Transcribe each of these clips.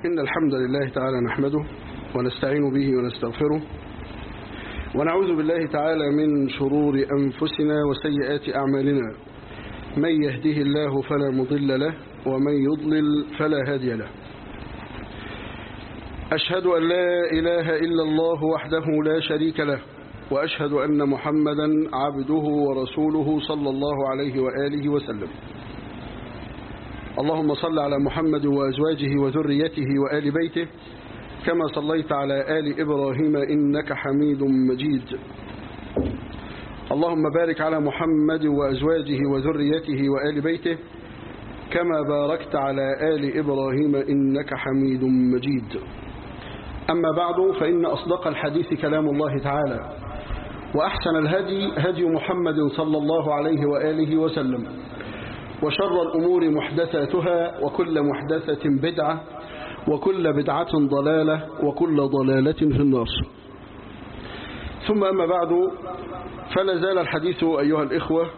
إن الحمد لله تعالى نحمده ونستعين به ونستغفره ونعوذ بالله تعالى من شرور أنفسنا وسيئات أعمالنا من يهده الله فلا مضل له ومن يضلل فلا هادي له أشهد أن لا إله إلا الله وحده لا شريك له وأشهد أن محمدا عبده ورسوله صلى الله عليه وآله وسلم اللهم صل على محمد وأزواجه وذريته وآل بيته كما صليت على آل إبراهيم إنك حميد مجيد اللهم بارك على محمد وأزواجه وذريته وآل بيته كما باركت على آل إبراهيم إنك حميد مجيد أما بعد فإن أصدق الحديث كلام الله تعالى وأحسن الهدي هدي محمد صلى الله عليه وآله وسلم وشر الأمور محدثاتها وكل محدثة بدعة وكل بدعة ضلالة وكل ضلالة في النار ثم أما بعد فلا زال الحديث أيها الإخوة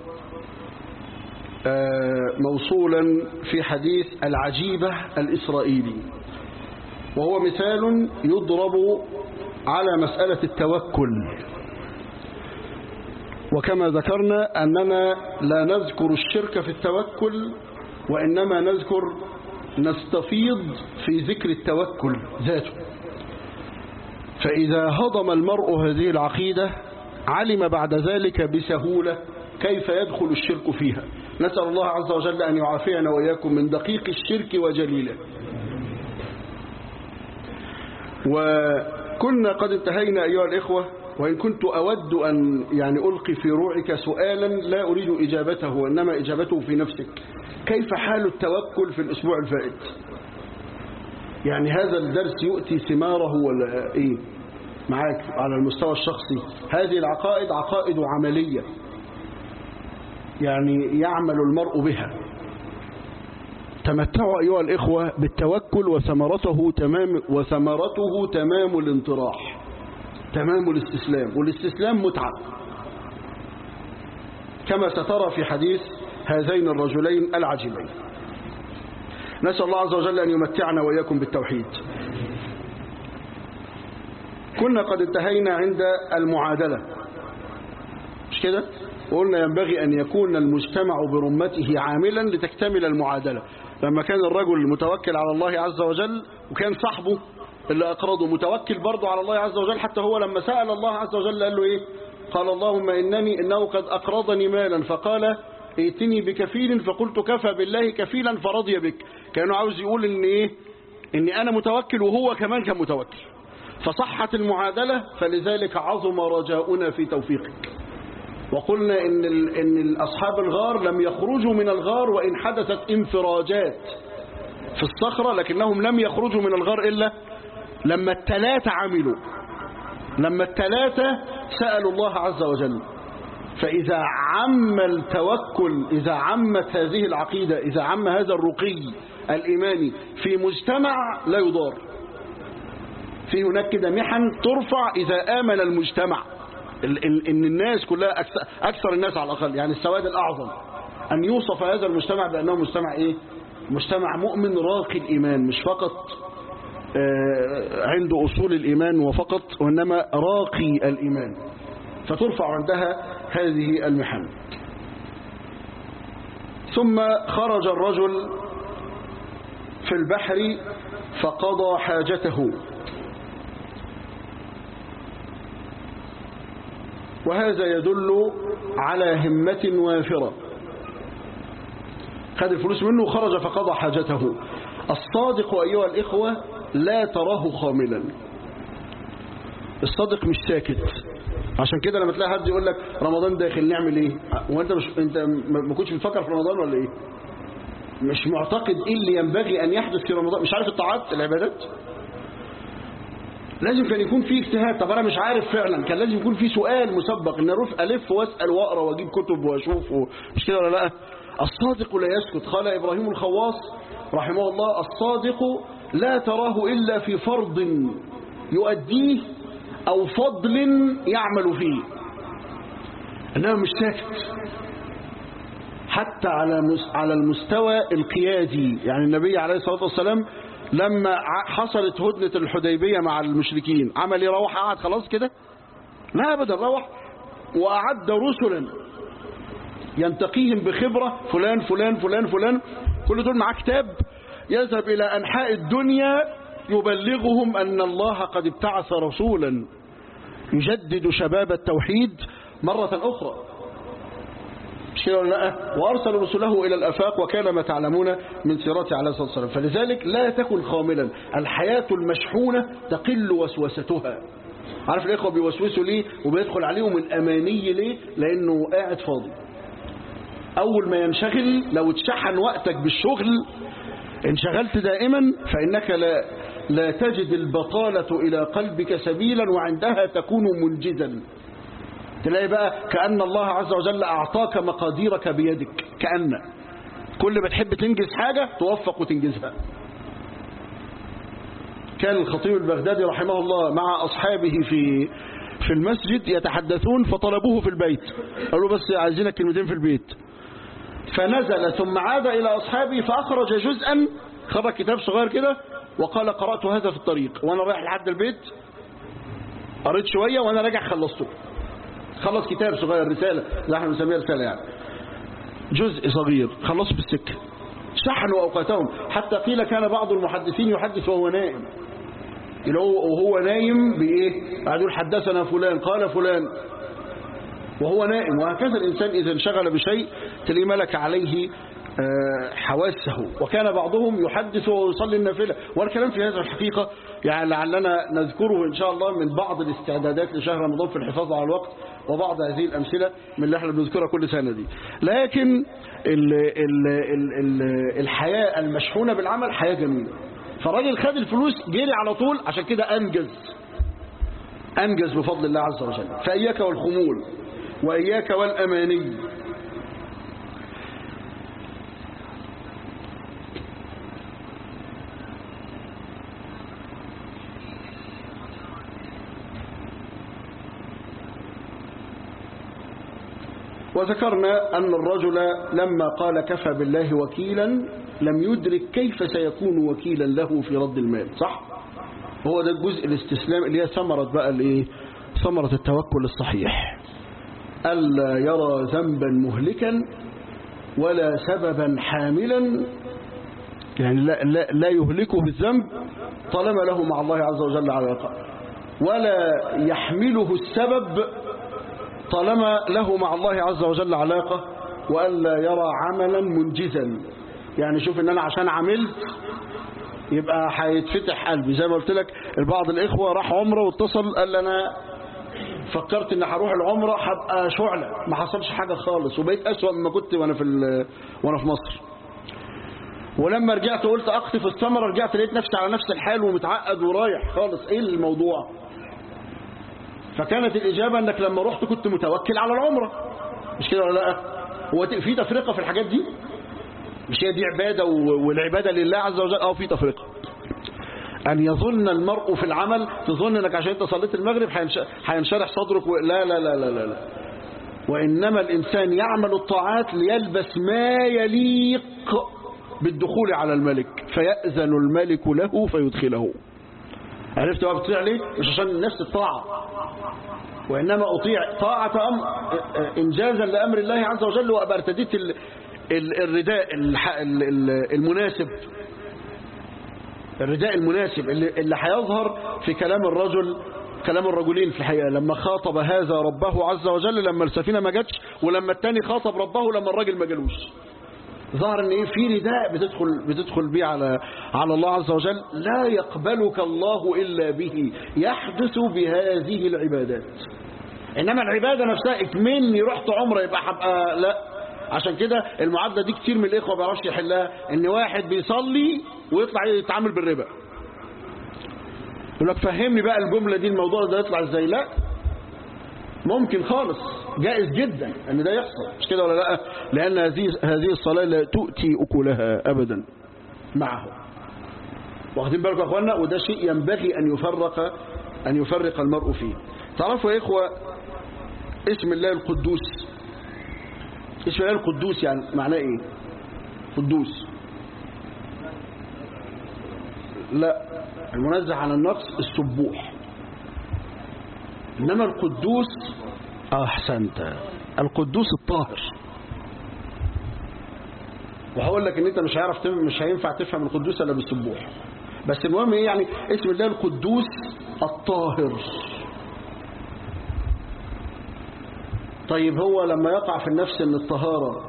موصولا في حديث العجيبة الإسرائيلي وهو مثال يضرب على مسألة التوكل وكما ذكرنا أننا لا نذكر الشرك في التوكل وإنما نذكر نستفيض في ذكر التوكل ذاته فإذا هضم المرء هذه العقيدة علم بعد ذلك بسهولة كيف يدخل الشرك فيها نسأل الله عز وجل أن يعافينا وإياكم من دقيق الشرك وجليله وكنا قد انتهينا أيها الإخوة وإن كنت أود أن يعني ألقي في روعك سؤالا لا أريد إجابته وإنما إجابته في نفسك كيف حال التوكل في الأسبوع الفائت يعني هذا الدرس يؤتي ثماره ولا إيه معاك على المستوى الشخصي هذه العقائد عقائد عملية يعني يعمل المرء بها تمتعوا أيها الإخوة بالتوكل وثمرته تمام وثمرته تمام الانطراح تمام الاستسلام والاستسلام متعة كما سترى في حديث هذين الرجلين العجيبين نسأل الله عز وجل أن يمتعنا وإياكم بالتوحيد كنا قد انتهينا عند المعادلة مش كده وقلنا ينبغي أن يكون المجتمع برمته عاملا لتكتمل المعادلة لما كان الرجل متوكل على الله عز وجل وكان صاحبه اللي أقرضه متوكل برضه على الله عز وجل حتى هو لما سأل الله عز وجل قال له إيه قال اللهم إنني إنه قد أقرضني مالا فقال ائتني بكفيل فقلت كفى بالله كفيلا فرضي بك كانه عاوز يقول إن إيه إني أنا متوكل وهو كمان كان متوكل فصحت المعادلة فلذلك عظم رجاؤنا في توفيقك وقلنا إن, إن أصحاب الغار لم يخرجوا من الغار وإن حدثت انفراجات في الصخرة لكنهم لم يخرجوا من الغار إلا لما التلاتة عملوا لما التلاتة سألوا الله عز وجل فإذا عم التوكل إذا عمت هذه العقيدة إذا عم هذا الرقي الإيماني في مجتمع لا يضار في هناك كده محن ترفع إذا آمن المجتمع إن الناس كلها أكثر, أكثر الناس على الأقل يعني السواد الأعظم أن يوصف هذا المجتمع بأنه مجتمع إيه مجتمع مؤمن راقي الإيمان مش فقط عنده أصول الإيمان وفقط وإنما راقي الإيمان فترفع عندها هذه المحن ثم خرج الرجل في البحر فقضى حاجته وهذا يدل على همة وافرة خد الفلوس منه وخرج فقضى حاجته الصادق أيها الإخوة لا تراه خاملا الصادق مش ساكت عشان كده لما تلاقي حد يقول لك رمضان داخل نعمل ايه وانت مش انت ما كنتش بتفكر في رمضان ولا ايه مش معتقد ايه اللي ينبغي ان يحدث في رمضان مش عارف الطاعات العبادات لازم كان يكون في اجتهاد طب انا مش عارف فعلا كان لازم يكون في سؤال مسبق ان اروح الف واسال واقرا واجيب كتب واشوف مش كده ولا لا الصادق لا يسكت قال ابراهيم الخواص رحمه الله الصادق لا تراه إلا في فرض يؤديه أو فضل يعمل فيه إنه مش ساكت حتى على على المستوى القيادي يعني النبي عليه الصلاة والسلام لما حصلت هدنة الحديبية مع المشركين عمل يروح قعد خلاص كده لا أبدا روح وأعد رسلا ينتقيهم بخبرة فلان فلان فلان فلان كل دول معاه كتاب يذهب إلى أنحاء الدنيا يبلغهم أن الله قد ابتعث رسولا يجدد شباب التوحيد مرة أخرى وأرسل رسله إلى الأفاق وكان ما تعلمون من سيرته عليه الصلاة والسلام فلذلك لا تكن خاملا الحياة المشحونة تقل وسوستها عارف الإخوة بيوسوسوا ليه وبيدخل عليهم الأماني ليه لأنه قاعد فاضي أول ما ينشغل لو اتشحن وقتك بالشغل انشغلت دائما فإنك لا, لا تجد البطالة إلى قلبك سبيلا وعندها تكون منجزا تلاقي بقى كأن الله عز وجل أعطاك مقاديرك بيدك كأن كل ما تحب تنجز حاجة توفق وتنجزها كان الخطيب البغدادي رحمه الله مع أصحابه في في المسجد يتحدثون فطلبوه في البيت قالوا بس عايزينك كلمتين في البيت فنزل ثم عاد إلى أصحابه فأخرج جزءا خرج كتاب صغير كده وقال قرأت هذا في الطريق وأنا رايح لحد البيت قريت شوية وأنا راجع خلصته خلص كتاب صغير رسالة لا احنا بنسميها رسالة يعني جزء صغير خلصوا بالسكة شحنوا أوقاتهم حتى قيل كان بعض المحدثين يحدث وهو نائم وهو نايم بإيه قاعد حدثنا فلان قال فلان وهو نائم وهكذا الإنسان إذا انشغل بشيء تلاقيه ملك عليه حواسه وكان بعضهم يحدث ويصلي النافلة والكلام في هذا الحقيقة يعني لعلنا نذكره إن شاء الله من بعض الاستعدادات لشهر رمضان في الحفاظ على الوقت وبعض هذه الأمثلة من اللي احنا بنذكرها كل سنة دي لكن ال ال ال ال الحياة المشحونة بالعمل حياة جميلة فالراجل خد الفلوس جري على طول عشان كده أنجز أنجز بفضل الله عز وجل فإياك والخمول وإياك والأماني وذكرنا أن الرجل لما قال كفى بالله وكيلا لم يدرك كيف سيكون وكيلا له في رد المال صح؟ هو ده الجزء الاستسلام اللي هي ثمرة بقى الايه ثمرة التوكل الصحيح ألا يرى ذنبا مهلكا ولا سببا حاملا يعني لا, لا, لا يهلكه بالذنب طالما له مع الله عز وجل علاقة ولا يحمله السبب طالما له مع الله عز وجل علاقة وألا يرى عملا منجزا يعني شوف ان انا عشان عملت يبقى هيتفتح قلبي زي ما قلت لك البعض الاخوة راح عمره واتصل قال لي انا فكرت ان هروح العمره هبقى شعلة ما حصلش حاجة خالص وبقيت اسوأ مما كنت وانا في وانا في مصر ولما رجعت قلت اقطف الثمرة رجعت لقيت نفسي على نفس الحال ومتعقد ورايح خالص ايه الموضوع فكانت الإجابة أنك لما رحت كنت متوكل على العمرة مش كده ولا لا هو في تفرقة في الحاجات دي مش هي دي عبادة والعبادة لله عز وجل أو في تفرقة أن يظن المرء في العمل تظن أنك عشان أنت صليت المغرب هينشرح صدرك و... لا, لا لا لا لا لا وإنما الإنسان يعمل الطاعات ليلبس ما يليق بالدخول على الملك فيأذن الملك له فيدخله عرفت بقى بتطيع ليه مش عشان نفس الطاعة وإنما أطيع طاعة أمر إنجازا لأمر الله عز وجل وأبقى ارتديت ال... ال... الرداء الح... ال... المناسب الرداء المناسب اللي, اللي هيظهر في كلام الرجل كلام الرجلين في الحقيقة لما خاطب هذا ربه عز وجل لما السفينة ما جاتش ولما التاني خاطب ربه لما الراجل ما جالوش ظهر ان ايه في رداء بتدخل بتدخل بيه على على الله عز وجل لا يقبلك الله الا به يحدث بهذه العبادات انما العباده نفسها اكمني رحت عمره يبقى هبقى لا عشان كده المعادله دي كتير من الاخوه ما بيعرفش يحلها ان واحد بيصلي ويطلع يتعامل بالربا يقول لك فهمني بقى الجمله دي الموضوع ده يطلع ازاي لا ممكن خالص جائز جدا ان ده يحصل مش كده ولا لا لان هذه هذه الصلاه لا تؤتي اكلها ابدا معه واخدين بالكم يا اخوانا وده شيء ينبغي ان يفرق ان يفرق المرء فيه تعرفوا يا اخوه اسم الله القدوس اسم الله القدوس يعني معناه ايه قدوس لا المنزه عن النقص السبوح إنما القدوس أحسنت القدوس الطاهر وهقول لك ان انت مش هيعرف تفهم مش هينفع تفهم القدوس الا بالسبوح بس المهم ايه يعني اسم الله القدوس الطاهر طيب هو لما يقع في النفس ان الطهارة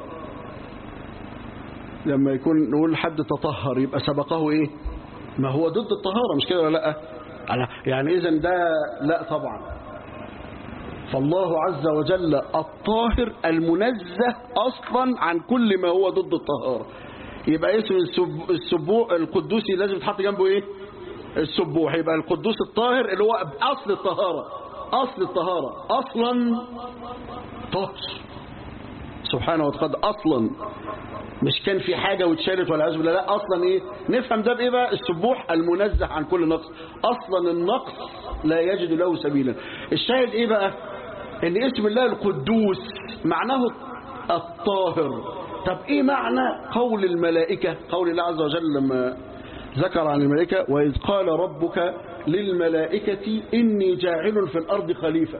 لما يكون نقول حد تطهر يبقى سبقه ايه ما هو ضد الطهارة مش كده ولا لا يعني اذا ده لا طبعا فالله عز وجل الطاهر المنزه أصلا عن كل ما هو ضد الطهارة يبقى اسم السب... السبوع القدوسي لازم يتحط جنبه ايه السبوح يبقى القدوس الطاهر اللي هو أصل الطهارة أصل الطهارة أصلا طاهر سبحانه وتقدم أصلا مش كان في حاجة واتشالت ولا بالله لا أصلا إيه نفهم ده بإيه بقى السبوح المنزه عن كل نقص أصلا النقص لا يجد له سبيلا الشاهد إيه بقى ان اسم الله القدوس معناه الطاهر طب ايه معنى قول الملائكة قول الله عز وجل لما ذكر عن الملائكة وإذ قال ربك للملائكة إني جاعل في الأرض خليفة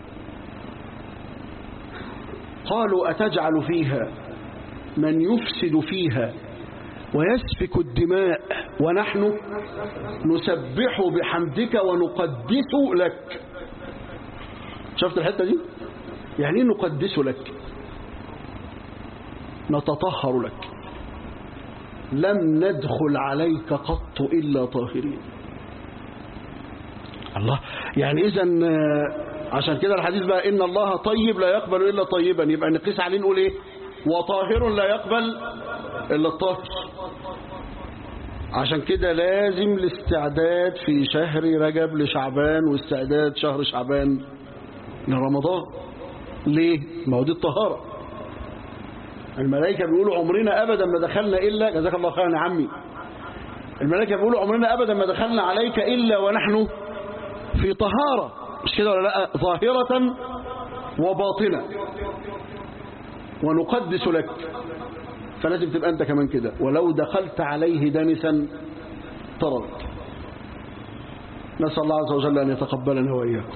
قالوا أتجعل فيها من يفسد فيها ويسفك الدماء ونحن نسبح بحمدك ونقدس لك شفت الحتة دي يعني ايه نقدس لك نتطهر لك لم ندخل عليك قط إلا طاهرين الله يعني إذا عشان كده الحديث بقى إن الله طيب لا يقبل إلا طيبا يبقى نقيس عليه نقول إيه وطاهر لا يقبل إلا الطاهر عشان كده لازم الاستعداد في شهر رجب لشعبان واستعداد شهر شعبان لرمضان ليه ما هو دي الطهارة الملائكة بيقولوا عمرنا أبدا ما دخلنا إلا جزاك الله خيرا يا عمي الملائكة بيقولوا عمرنا أبدا ما دخلنا عليك إلا ونحن في طهارة مش كده ولا لا ظاهرة وباطنة ونقدس لك فلازم تبقى أنت كمان كده ولو دخلت عليه دنسا طرد نسأل الله عز وجل أن يتقبلنا وإياكم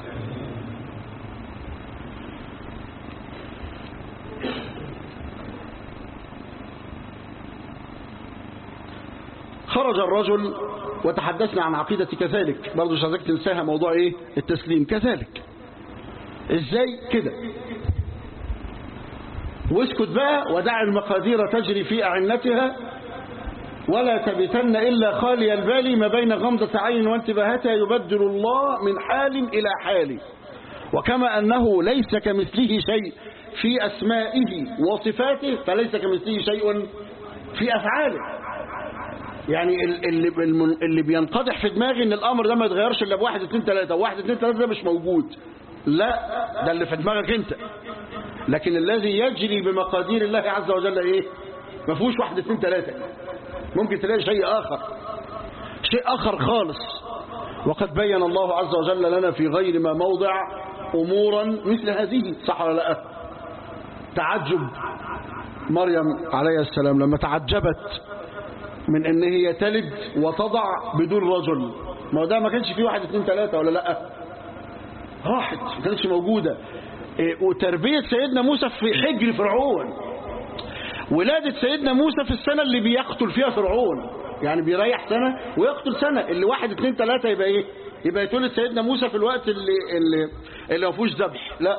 خرج الرجل وتحدثنا عن عقيدة كذلك برضو مش عايزك تنساها موضوع ايه التسليم كذلك ازاي كده واسكت بقى ودع المقادير تجري في أعنتها ولا تبتن إلا خالي البال ما بين غمضة عين وانتباهتها يبدل الله من حال إلى حال وكما أنه ليس كمثله شيء في أسمائه وصفاته فليس كمثله شيء في أفعاله يعني اللي اللي بينقضح في دماغي ان الامر ده ما يتغيرش الا بواحد اتنين تلاته واحد اتنين تلاته ده مش موجود لا ده اللي في دماغك انت لكن الذي يجري بمقادير الله عز وجل ايه ما فيهوش واحد اتنين تلاته ممكن تلاقي شيء اخر شيء اخر خالص وقد بين الله عز وجل لنا في غير ما موضع امورا مثل هذه صح ولا لا تعجب مريم عليه السلام لما تعجبت من ان هي تلد وتضع بدون رجل ما هو ده ما كانش فيه واحد اتنين تلاتة ولا لا راحت ما كانتش موجودة إيه وتربية سيدنا موسى في حجر فرعون ولادة سيدنا موسى في السنة اللي بيقتل فيها فرعون يعني بيريح سنة ويقتل سنة اللي واحد اتنين تلاتة يبقى ايه يبقى يتولد سيدنا موسى في الوقت اللي اللي, اللي ما فيهوش ذبح لا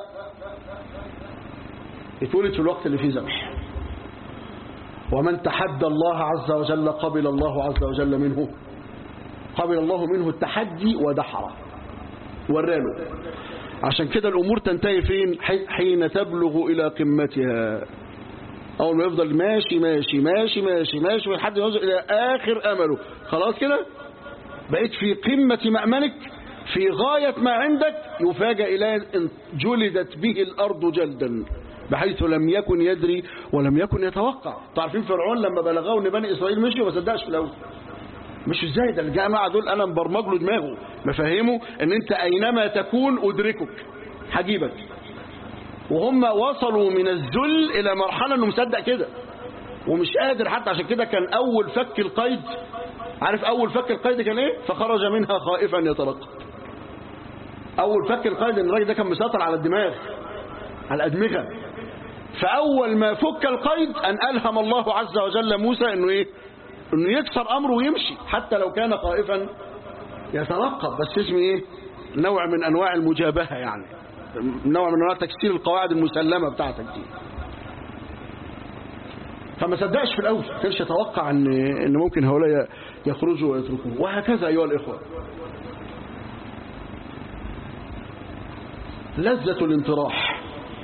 يتولد في الوقت اللي فيه ذبح ومن تحدى الله عز وجل قبل الله عز وجل منه قبل الله منه التحدي ودحره وراله عشان كده الأمور تنتهي فين حين تبلغ إلى قمتها أول ما يفضل ماشي ماشي ماشي ماشي ماشي لحد ما يوصل إلى آخر أمله خلاص كده بقيت في قمة مأمنك في غاية ما عندك يفاجأ إلى أن جلدت به الأرض جلدا بحيث لم يكن يدري ولم يكن يتوقع تعرفين فرعون لما بلغوا ان بني اسرائيل مشوا ما صدقش في الاول مش ازاي ده الجماعه دول انا مبرمج له دماغه مفهمه ان انت اينما تكون ادركك هجيبك وهم وصلوا من الذل الى مرحله انه مصدق كده ومش قادر حتى عشان كده كان اول فك القيد عارف أول فك القيد كان إيه فخرج منها خائفا يترقب أول فك القيد إن الراجل ده كان مسيطر على الدماغ على الأدمغة فأول ما فك القيد أن ألهم الله عز وجل موسى إنه إيه إنه يكسر أمره ويمشي حتى لو كان خائفا يترقب بس اسمه إيه نوع من أنواع المجابهة يعني نوع من أنواع تكسير القواعد المسلمة بتاعتك دي فما صدقش في الأول كانش يتوقع أن, إن ممكن هؤلاء يخرجوا ويتركوه وهكذا أيها الإخوة لذة الانطراح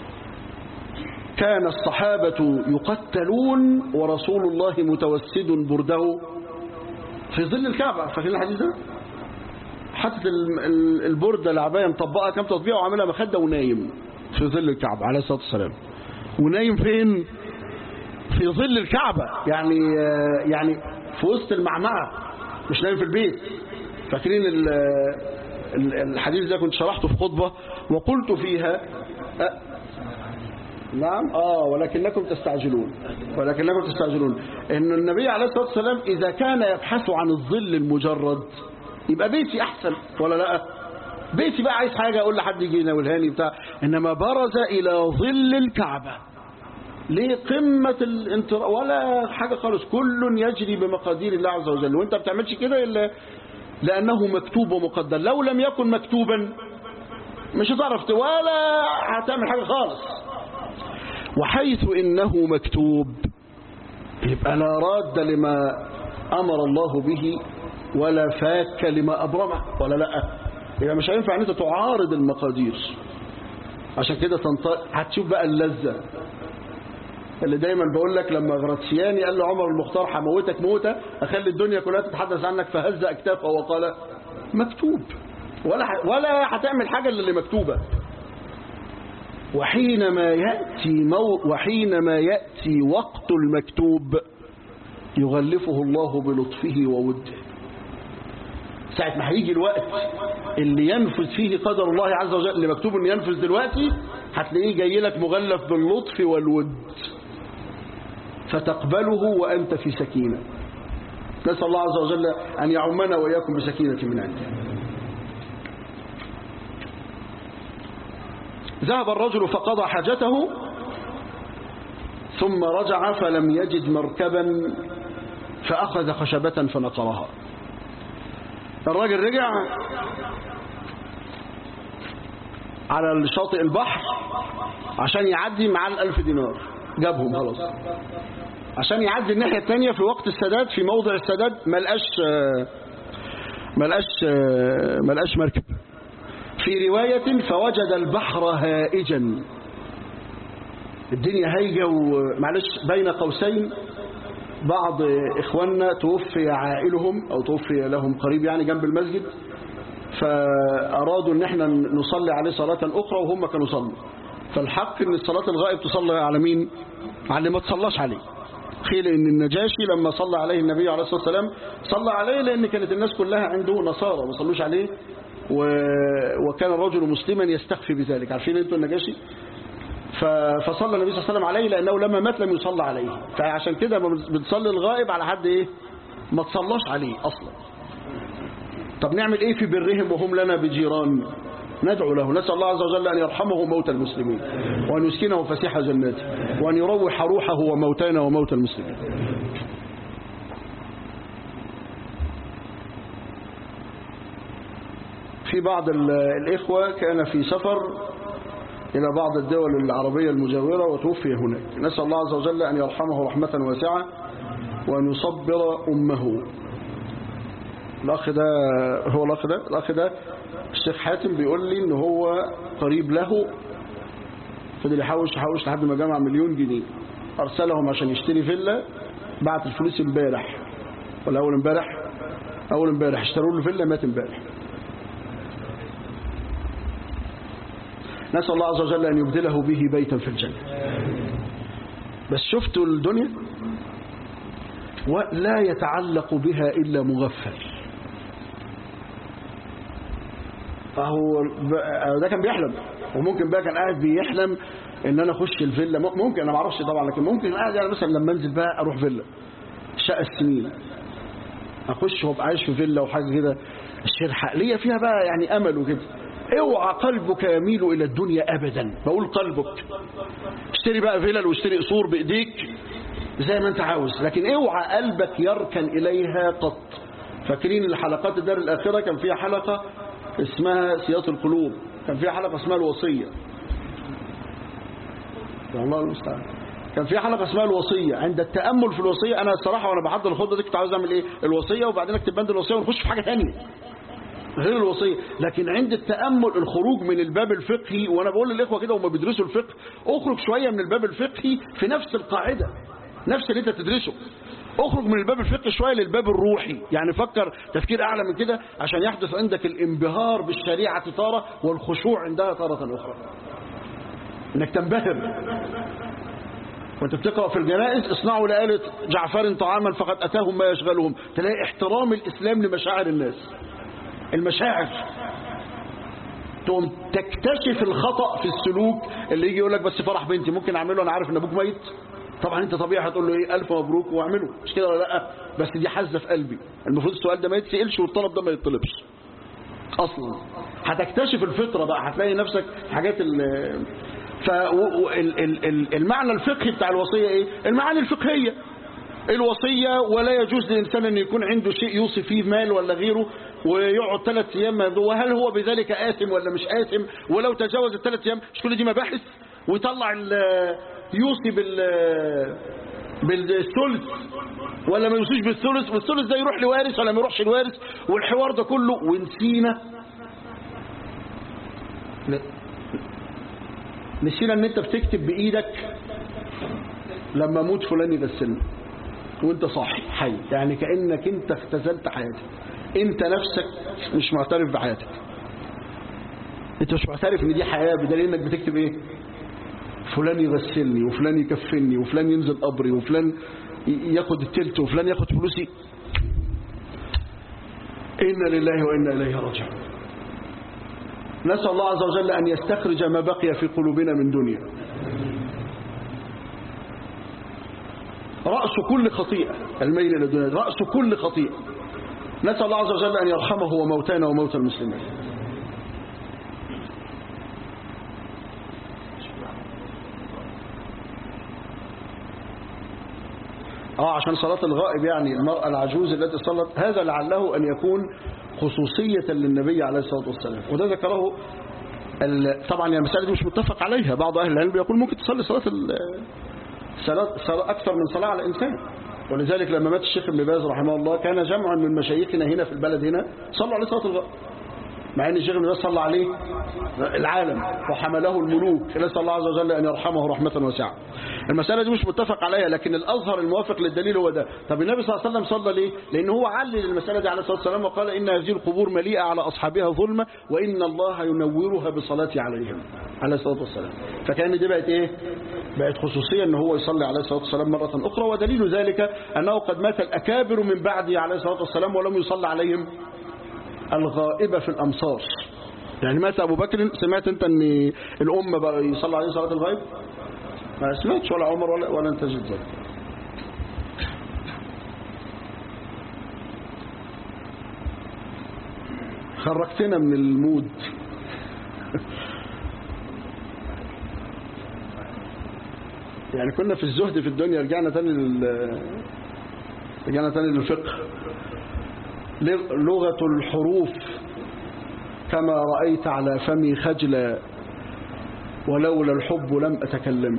كان الصحابة يقتلون ورسول الله متوسد برده في ظل الكعبة فاكرين الحديث ده؟ حتى البردة العباية مطبقة كام تطبيق وعاملها مخدة ونايم في ظل الكعبة عليه الصلاة والسلام ونايم فين؟ في ظل الكعبة يعني يعني في وسط المعمعة مش نايم في البيت فاكرين الحديث ده كنت شرحته في خطبة وقلت فيها أه نعم آه ولكنكم تستعجلون ولكنكم تستعجلون إن النبي عليه الصلاة والسلام إذا كان يبحث عن الظل المجرد يبقى بيتي أحسن ولا لا بيتي بقى عايز حاجة أقول لحد يجي يناولهاني بتاع إنما برز إلى ظل الكعبة ليه قمة الانتر ولا حاجة خالص كل يجري بمقادير الله عز وجل وانت بتعملش كده إلا لأنه مكتوب ومقدر لو لم يكن مكتوبا مش هتعرف ولا هتعمل حاجة خالص وحيث إنه مكتوب يبقى لا راد لما أمر الله به ولا فاك لما أبرمه ولا لا يبقى مش هينفع أن أنت تعارض المقادير عشان كده تنطق هتشوف بقى اللذة اللي دايما بقول لك لما غراتسياني قال له عمر المختار هموتك موتة أخلي الدنيا كلها تتحدث عنك فهز أكتافه وقال مكتوب ولا ولا هتعمل حاجة إلا اللي مكتوبة وحينما يأتي مو وحينما يأتي وقت المكتوب يغلفه الله بلطفه ووده ساعة ما هيجي الوقت اللي ينفذ فيه قدر الله عز وجل اللي مكتوب انه ينفذ دلوقتي هتلاقيه جاي لك مغلف باللطف والود فتقبله وأنت في سكينة نسأل الله عز وجل أن يعمنا وإياكم بسكينة من عنده ذهب الرجل فقضى حاجته ثم رجع فلم يجد مركبا فأخذ خشبة فنقرها الراجل رجع على شاطئ البحر عشان يعدي مع الألف دينار جابهم خلاص عشان يعدي الناحية الثانية في وقت السداد في موضع السداد ملقاش ملقاش ملقاش مركب في رواية فوجد البحر هائجا الدنيا هايجة ومعلش بين قوسين بعض إخواننا توفي عائلهم أو توفي لهم قريب يعني جنب المسجد فأرادوا أن احنا نصلي عليه صلاة أخرى وهم كانوا صلوا فالحق أن الصلاة الغائب تصلي على مين على اللي ما تصلاش عليه قيل ان النجاشي لما صلى عليه النبي عليه الصلاة والسلام صلى عليه لأن كانت الناس كلها عنده نصارى ما صلوش عليه و... وكان الرجل مسلما يستخفي بذلك عارفين انتوا النجاشي ف... فصلى النبي صلى الله عليه وسلم عليه لأنه لما مات لم يصلى عليه فعشان كده بنصلي الغائب على حد ايه ما تصلاش عليه أصلا طب نعمل ايه في برهم وهم لنا بجيران ندعو له نسأل الله عز وجل أن يرحمه موت المسلمين وأن يسكنه فسيح جناته وأن يروح روحه وموتانا وموت المسلمين في بعض الإخوة كان في سفر إلى بعض الدول العربية المجاورة وتوفي هناك نسأل الله عز وجل أن يرحمه رحمة واسعة وأن يصبر أمه الأخ ده هو الأخ ده الأخ ده الشيخ حاتم بيقول لي ان هو قريب له فضل يحوش يحوش لحد ما جمع مليون جنيه ارسلهم عشان يشتري فيلا بعت الفلوس امبارح ولا اول امبارح اول امبارح اشتروا له فيلا مات امبارح نسال الله عز وجل ان يبدله به بيتا في الجنه بس شفتوا الدنيا ولا يتعلق بها الا مغفل فهو ده كان بيحلم وممكن بقى كان قاعد بيحلم ان انا اخش الفيلا ممكن انا ما اعرفش طبعا لكن ممكن قاعد يعني مثلا لما انزل بقى اروح فيلا شقه السنين اخش وابقى عايش في فيلا وحاجه كده الشرحه ليا فيها بقى يعني امل وكده اوعى قلبك يميل الى الدنيا ابدا بقول قلبك اشتري بقى فيلل واشتري قصور بايديك زي ما انت عاوز لكن اوعى قلبك يركن اليها قط فاكرين الحلقات الدار الاخره كان فيها حلقه اسمها سياط القلوب كان فيها حلقه اسمها الوصيه الله المستعان كان في حلقه اسمها الوصيه عند التامل في الوصيه انا الصراحه وانا بحضر الخطبه دي كنت عاوز اعمل ايه الوصيه وبعدين اكتب بند الوصيه ونخش في حاجه ثانيه غير الوصيه لكن عند التامل الخروج من الباب الفقهي وانا بقول للاخوه كده وهم بيدرسوا الفقه اخرج شويه من الباب الفقهي في نفس القاعده نفس اللي انت تدرسه اخرج من الباب الفقهي شويه للباب الروحي يعني فكر تفكير اعلى من كده عشان يحدث عندك الانبهار بالشريعه تاره والخشوع عندها تاره اخرى انك تنبهر وانت بتقرا في الجنائز اصنعوا لآلة جعفر طعاما فقد اتاهم ما يشغلهم تلاقي احترام الاسلام لمشاعر الناس المشاعر تقوم تكتشف الخطأ في السلوك اللي يجي يقول لك بس فرح بنتي ممكن اعمله انا عارف ان ابوك ميت طبعا انت طبيعي هتقول له ايه الف مبروك واعمله مش كده ولا لا بس دي حزه في قلبي المفروض السؤال ده ما يتسالش والطلب ده ما يطلبش اصلا هتكتشف الفطره بقى هتلاقي نفسك حاجات ال فالمعنى الفقهي بتاع الوصيه ايه المعاني الفقهيه الوصية ولا يجوز للإنسان أن يكون عنده شيء يوصي فيه مال ولا غيره ويقعد ثلاث أيام وهل هو بذلك آثم ولا مش آثم ولو تجاوز الثلاث أيام مش كل دي مباحث ويطلع يوصي بال بالثلث ولا ما يوصيش بالثلث والثلث ده يروح لوارث ولا ما يروحش لوارث والحوار ده كله ونسينا نسينا ان انت بتكتب بايدك لما موت فلان يغسلني وانت صاحي حي يعني كأنك انت اختزلت حياتك انت نفسك مش معترف بحياتك انت مش معترف ان دي حياة بدليل انك بتكتب ايه فلان يغسلني وفلان يكفني وفلان ينزل قبري وفلان ياخد التلت وفلان ياخد فلوسي إنا لله وإنا إليه راجعون نسأل الله عز وجل أن يستخرج ما بقي في قلوبنا من دنيا رأس كل خطيئة الميل إلى الدنيا رأس كل خطيئة نسأل الله عز وجل أن يرحمه وموتانا وموتى المسلمين اه عشان صلاة الغائب يعني المرأة العجوز التي صلت هذا لعله أن يكون خصوصية للنبي عليه الصلاة والسلام وده ذكره طبعا يعني المسألة دي مش متفق عليها بعض أهل العلم يقول ممكن تصلي صلاة صلاة, صلاة أكثر من صلاة على الإنسان ولذلك لما مات الشيخ ابن باز رحمه الله كان جمع من مشايخنا هنا في البلد هنا صلوا عليه صلاة الغائب مع ان الشيخ ابن باز صلى عليه العالم وحمله الملوك نسال الله عز وجل ان يرحمه رحمه واسعه المساله دي مش متفق عليها لكن الازهر الموافق للدليل هو ده طب النبي صلى الله عليه وسلم صلى ليه لان هو علل المساله دي عليه الصلاه والسلام وقال ان هذه القبور مليئه على اصحابها ظلمه وان الله ينورها بصلاتي عليهم عليه الصلاه والسلام فكان دي بقت ايه بقت خصوصيه ان هو يصلي عليه الصلاه والسلام مره اخرى ودليل ذلك انه قد مات الاكابر من بعده عليه الصلاه والسلام ولم يصلى عليهم الغائبة في الأمصار يعني مات أبو بكر سمعت أنت أن الأمة بقى يصلى عليه صلاة الغائب ما سمعتش ولا عمر ولا, ولا أنت جد ذلك خرجتنا من المود يعني كنا في الزهد في الدنيا رجعنا تاني لل رجعنا تاني للفقه لغة الحروف كما رأيت على فمي خجلا ولولا الحب لم أتكلم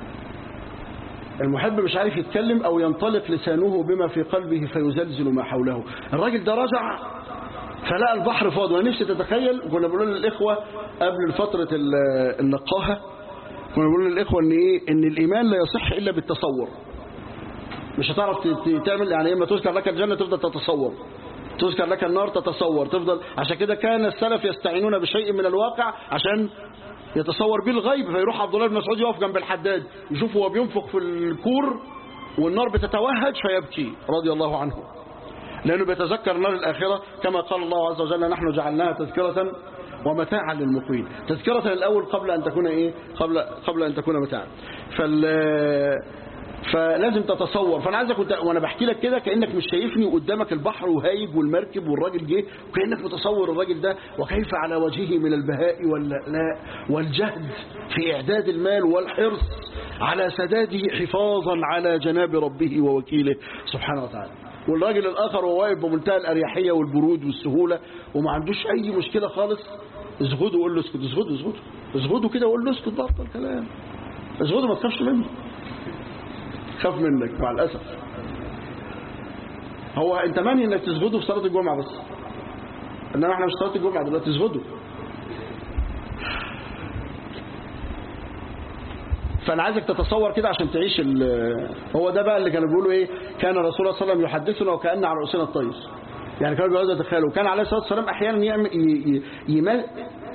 المحب مش عارف يتكلم أو ينطلق لسانه بما في قلبه فيزلزل ما حوله الراجل ده رجع فلقى البحر فاضي وانا نفسي تتخيل كنا بنقول للإخوة قبل فترة النقاهة كنا بنقول للإخوة إن, إيه؟ إن الإيمان لا يصح إلا بالتصور مش هتعرف تعمل يعني اما تذكر لك الجنة تفضل تتصور تذكر لك النار تتصور تفضل عشان كده كان السلف يستعينون بشيء من الواقع عشان يتصور به الغيب فيروح عبد الله بن مسعود يقف جنب الحداد يشوف هو بينفخ في الكور والنار بتتوهج فيبكي رضي الله عنه لأنه بيتذكر نار الآخرة كما قال الله عز وجل نحن جعلناها تذكرة ومتاعا للمقيم تذكرة الأول قبل أن تكون إيه قبل, قبل أن تكون متاعا فال فلازم تتصور فانا عايزك وانت وانا بحكي لك كده كانك مش شايفني وقدامك البحر وهايج والمركب والراجل جه وكانك متصور الراجل ده وكيف على وجهه من البهاء واللاء والجهد في اعداد المال والحرص على سداده حفاظا على جناب ربه ووكيله سبحانه وتعالى والراجل الاخر وهو واقف بمنتهى الاريحيه والبرود والسهوله وما عندوش اي مشكله خالص اسجدوا وقول له اسكت اسجدوا اسجدوا اسجدوا كده وقول له اسكت بطل كلام اسجدوا ما تخافش منه خاف منك مع الأسف هو انت ماني انك تسجدوا في صلاة الجمعة بس انما احنا مش صلاة الجمعة دلوقتي تسجدوا فانا عايزك تتصور كده عشان تعيش هو ده بقى اللي كانوا بيقولوا ايه كان رسول الله صلى الله عليه وسلم يحدثنا وكأن على رؤوسنا الطير يعني كانوا بيقعدوا يتخيلوا وكان عليه الصلاه والسلام احيانا يعمل ي... ي...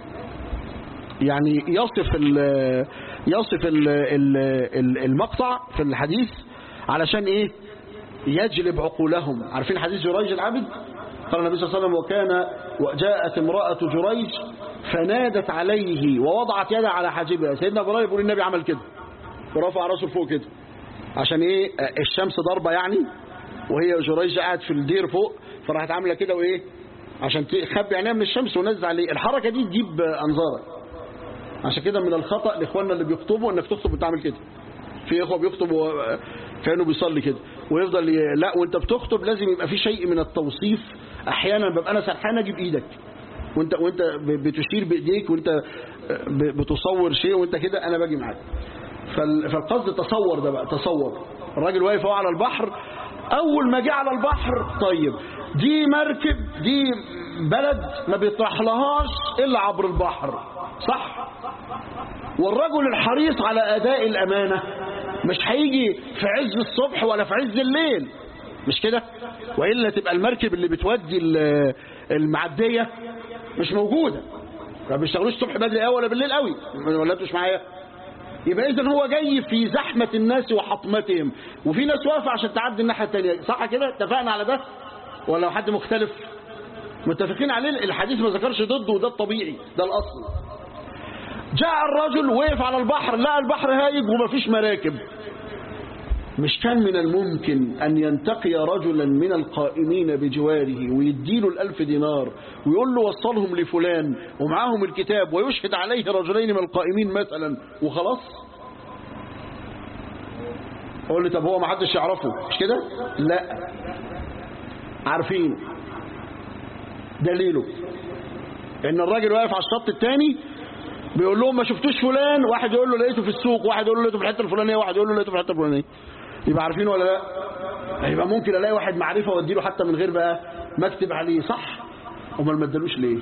يعني يصف ال يصف ال ال المقطع في الحديث علشان ايه يجلب عقولهم عارفين حديث جريج العبد قال النبي صلى الله عليه وسلم وكان وجاءت امرأة جريج فنادت عليه ووضعت يدها على حاجبها سيدنا ابراهيم يقول النبي عمل كده ورفع راسه فوق كده عشان ايه الشمس ضربة يعني وهي جريج قاعد في الدير فوق فراحت عامله كده وايه عشان تخبي عينيها من الشمس ونزل عليه الحركة دي تجيب انظارك عشان كده من الخطأ لاخواننا اللي بيخطبوا انك تخطب وتعمل كده في اخوه بيخطبوا كانوا بيصلي كده ويفضل ي... لا وانت بتخطب لازم يبقى في شيء من التوصيف احيانا ببقى انا سرحان اجيب ايدك وانت وانت بتشير بايديك وانت بتصور شيء وانت كده انا باجي معاك فال... فالقصد تصور ده بقى تصور الراجل واقف هو على البحر اول ما جه على البحر طيب دي مركب دي بلد ما بيطرحلهاش الا عبر البحر صح والرجل الحريص على اداء الامانه مش هيجي في عز الصبح ولا في عز الليل مش كده والا تبقى المركب اللي بتودي المعديه مش موجوده ما بيشتغلوش الصبح بدري قوي ولا بالليل قوي ولا انتوا مش معايا يبقى اذا هو جاي في زحمه الناس وحطمتهم وفي ناس واقفه عشان تعدي الناحيه الثانيه صح كده اتفقنا على ده ولا حد مختلف متفقين عليه الحديث ما ذكرش ضده وده الطبيعي ده الاصل جاء الرجل وقف على البحر لقى البحر هايج ومفيش مراكب مش كان من الممكن أن ينتقي رجلا من القائمين بجواره ويديله الألف دينار ويقول له وصلهم لفلان ومعاهم الكتاب ويشهد عليه رجلين من القائمين مثلا وخلاص قول لي طب هو ما حدش يعرفه مش كده لا عارفين دليله ان الراجل واقف على الشط الثاني بيقول لهم ما شفتوش فلان واحد يقول له لقيته في السوق واحد يقول له لقيته في الحته الفلانيه واحد يقول له لقيته في الحته الفلانيه يبقى عارفين ولا لا يبقى ممكن الاقي واحد معرفه واديله حتى من غير بقى ما اكتب عليه صح امال ما ادالوش ليه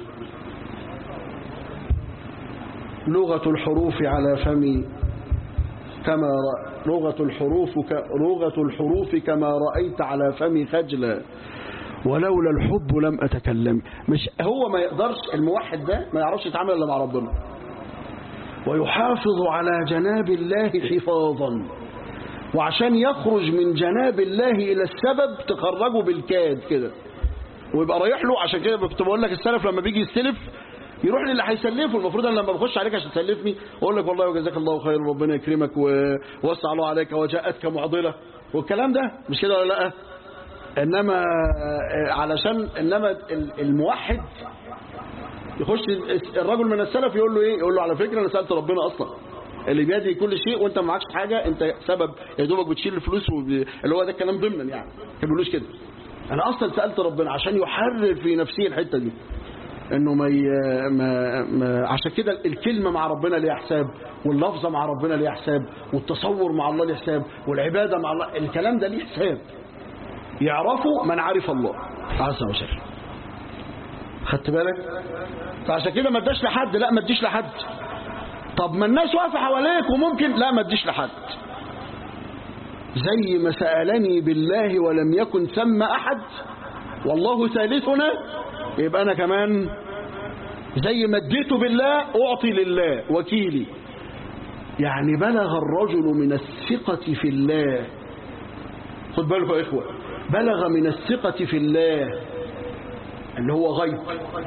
لغه الحروف على فمي كما رأ... لغه الحروف ك... لغه الحروف كما رايت على فمي خجلا ولولا الحب لم اتكلم مش هو ما يقدرش الموحد ده ما يعرفش يتعامل الا مع ربنا ويحافظ على جناب الله حفاظا وعشان يخرج من جناب الله إلى السبب تخرجه بالكاد كده ويبقى رايح له عشان كده كنت بقول لك السلف لما بيجي يستلف يروح للي هيسلفه المفروض انا لما بخش عليك عشان تسلفني اقول لك والله وجزاك الله خير وربنا يكرمك ووسع الله عليك وجاءتك معضله والكلام ده مش كده ولا لا انما علشان انما الموحد يخش الرجل من السلف يقول له ايه يقول له على فكره انا سالت ربنا اصلا اللي بيدي كل شيء وانت ما معكش حاجه انت سبب يا دوبك بتشيل الفلوس وب... اللي هو ده الكلام ضمنا يعني ما بيقولوش كده انا اصلا سالت ربنا عشان يحرر في نفسي الحته دي انه ما, ي... ما... ما عشان كده الكلمه مع ربنا ليها حساب واللفظه مع ربنا ليها حساب والتصور مع الله ليه حساب والعباده مع الله الكلام ده ليه حساب يعرفه من عرف الله عز وجل خدت بالك فعشان كده ما اداش لحد لا ما اديش لحد طب ما الناس واقفه حواليك وممكن لا ما اديش لحد زي ما سألني بالله ولم يكن ثم أحد والله ثالثنا يبقى أنا كمان زي ما اديته بالله أعطي لله وكيلي يعني بلغ الرجل من الثقة في الله خد بالكم يا إخوة بلغ من الثقة في الله اللي هو غيب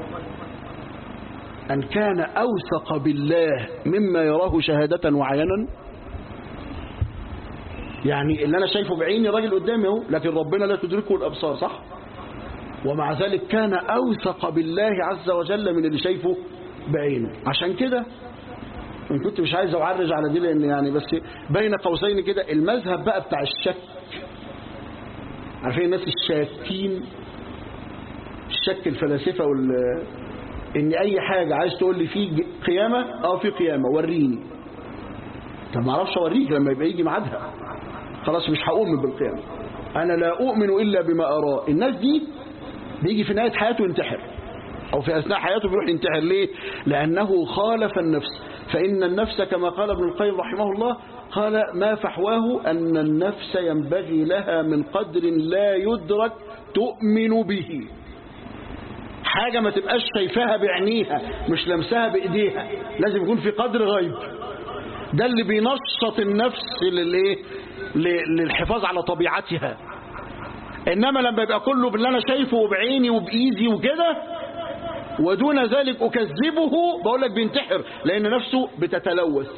أن كان أوثق بالله مما يراه شهادة وعينا يعني اللي أنا شايفه بعيني راجل قدامي اهو لكن ربنا لا تدركه الأبصار صح ومع ذلك كان أوثق بالله عز وجل من اللي شايفه بعينه عشان كده إن كنت مش عايز أعرج على دي لأن يعني بس بين قوسين كده المذهب بقى بتاع الشك عارفين الناس الشاكين الشك الفلاسفة وال ان اي حاجة عايز تقول لي في قيامة اه في قيامة وريني طب ما اعرفش اوريك لما يبقى يجي ميعادها خلاص مش هؤمن بالقيامة انا لا اؤمن الا بما اراه الناس دي بيجي في نهاية حياته ينتحر او في اثناء حياته بيروح ينتحر ليه لانه خالف النفس فان النفس كما قال ابن القيم رحمه الله قال ما فحواه ان النفس ينبغي لها من قدر لا يدرك تؤمن به حاجة ما تبقاش شايفاها بعينيها مش لمسها بإيديها لازم يكون في قدر غيب ده اللي بينشط النفس للايه للحفاظ على طبيعتها إنما لما يبقى كله باللي أنا شايفه بعيني وبإيدي وكده ودون ذلك أكذبه بقول لك بينتحر لأن نفسه بتتلوث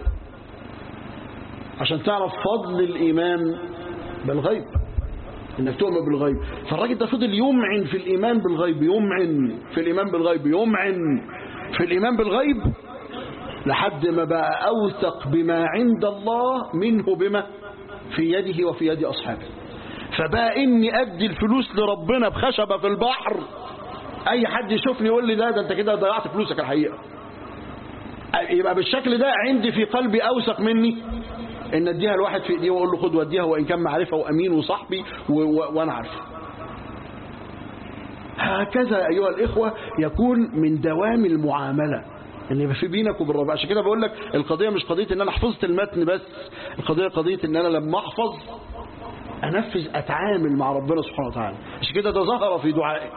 عشان تعرف فضل الإيمان بالغيب انك تؤمن بالغيب فالراجل ده فضل يمعن في الايمان بالغيب يمعن في الايمان بالغيب يمعن في الايمان بالغيب لحد ما بقى اوثق بما عند الله منه بما في يده وفي يد اصحابه فبقى اني ادي الفلوس لربنا بخشبه في البحر اي حد يشوفني يقول لي ده ده انت كده ضيعت فلوسك الحقيقه يبقى بالشكل ده عندي في قلبي اوثق مني ان اديها الواحد في ايديه واقول له خد وديها وان كان معرفه وامين وصاحبي و... و... وانا عارفه هكذا ايها الاخوه يكون من دوام المعامله ان يبقى في بينك وبين ربنا عشان كده بقول لك القضيه مش قضيه ان انا حفظت المتن بس القضيه قضيه ان انا لما احفظ انفذ اتعامل مع ربنا سبحانه وتعالى عشان كده ده ظهر في دعائي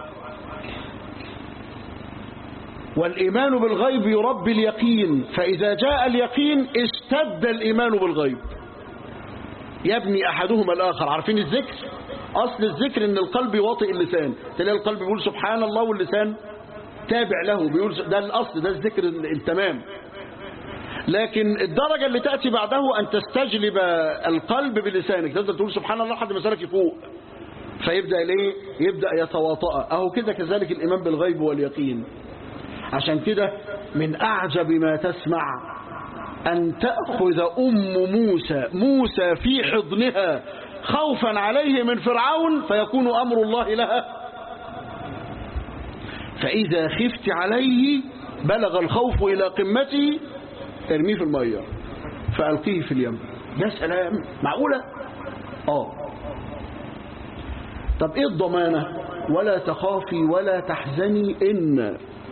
والإيمان بالغيب يربي اليقين فإذا جاء اليقين اشتد الإيمان بالغيب يبني أحدهما الآخر عارفين الذكر أصل الذكر إن القلب يواطئ اللسان تلاقي القلب بيقول سبحان الله واللسان تابع له بيقول ده الأصل ده الذكر التمام لكن الدرجة اللي تأتي بعده أن تستجلب القلب بلسانك تقدر تقول سبحان الله لحد ما لسانك يفوق فيبدأ الايه يبدأ يتواطأ أهو كده كذلك الإيمان بالغيب واليقين عشان كده من أعجب ما تسمع أن تأخذ أم موسى موسى في حضنها خوفا عليه من فرعون فيكون أمر الله لها فإذا خفت عليه بلغ الخوف إلى قمته ارميه في المية فألقيه في اليم يا سلام معقولة آه طب إيه الضمانة ولا تخافي ولا تحزني إن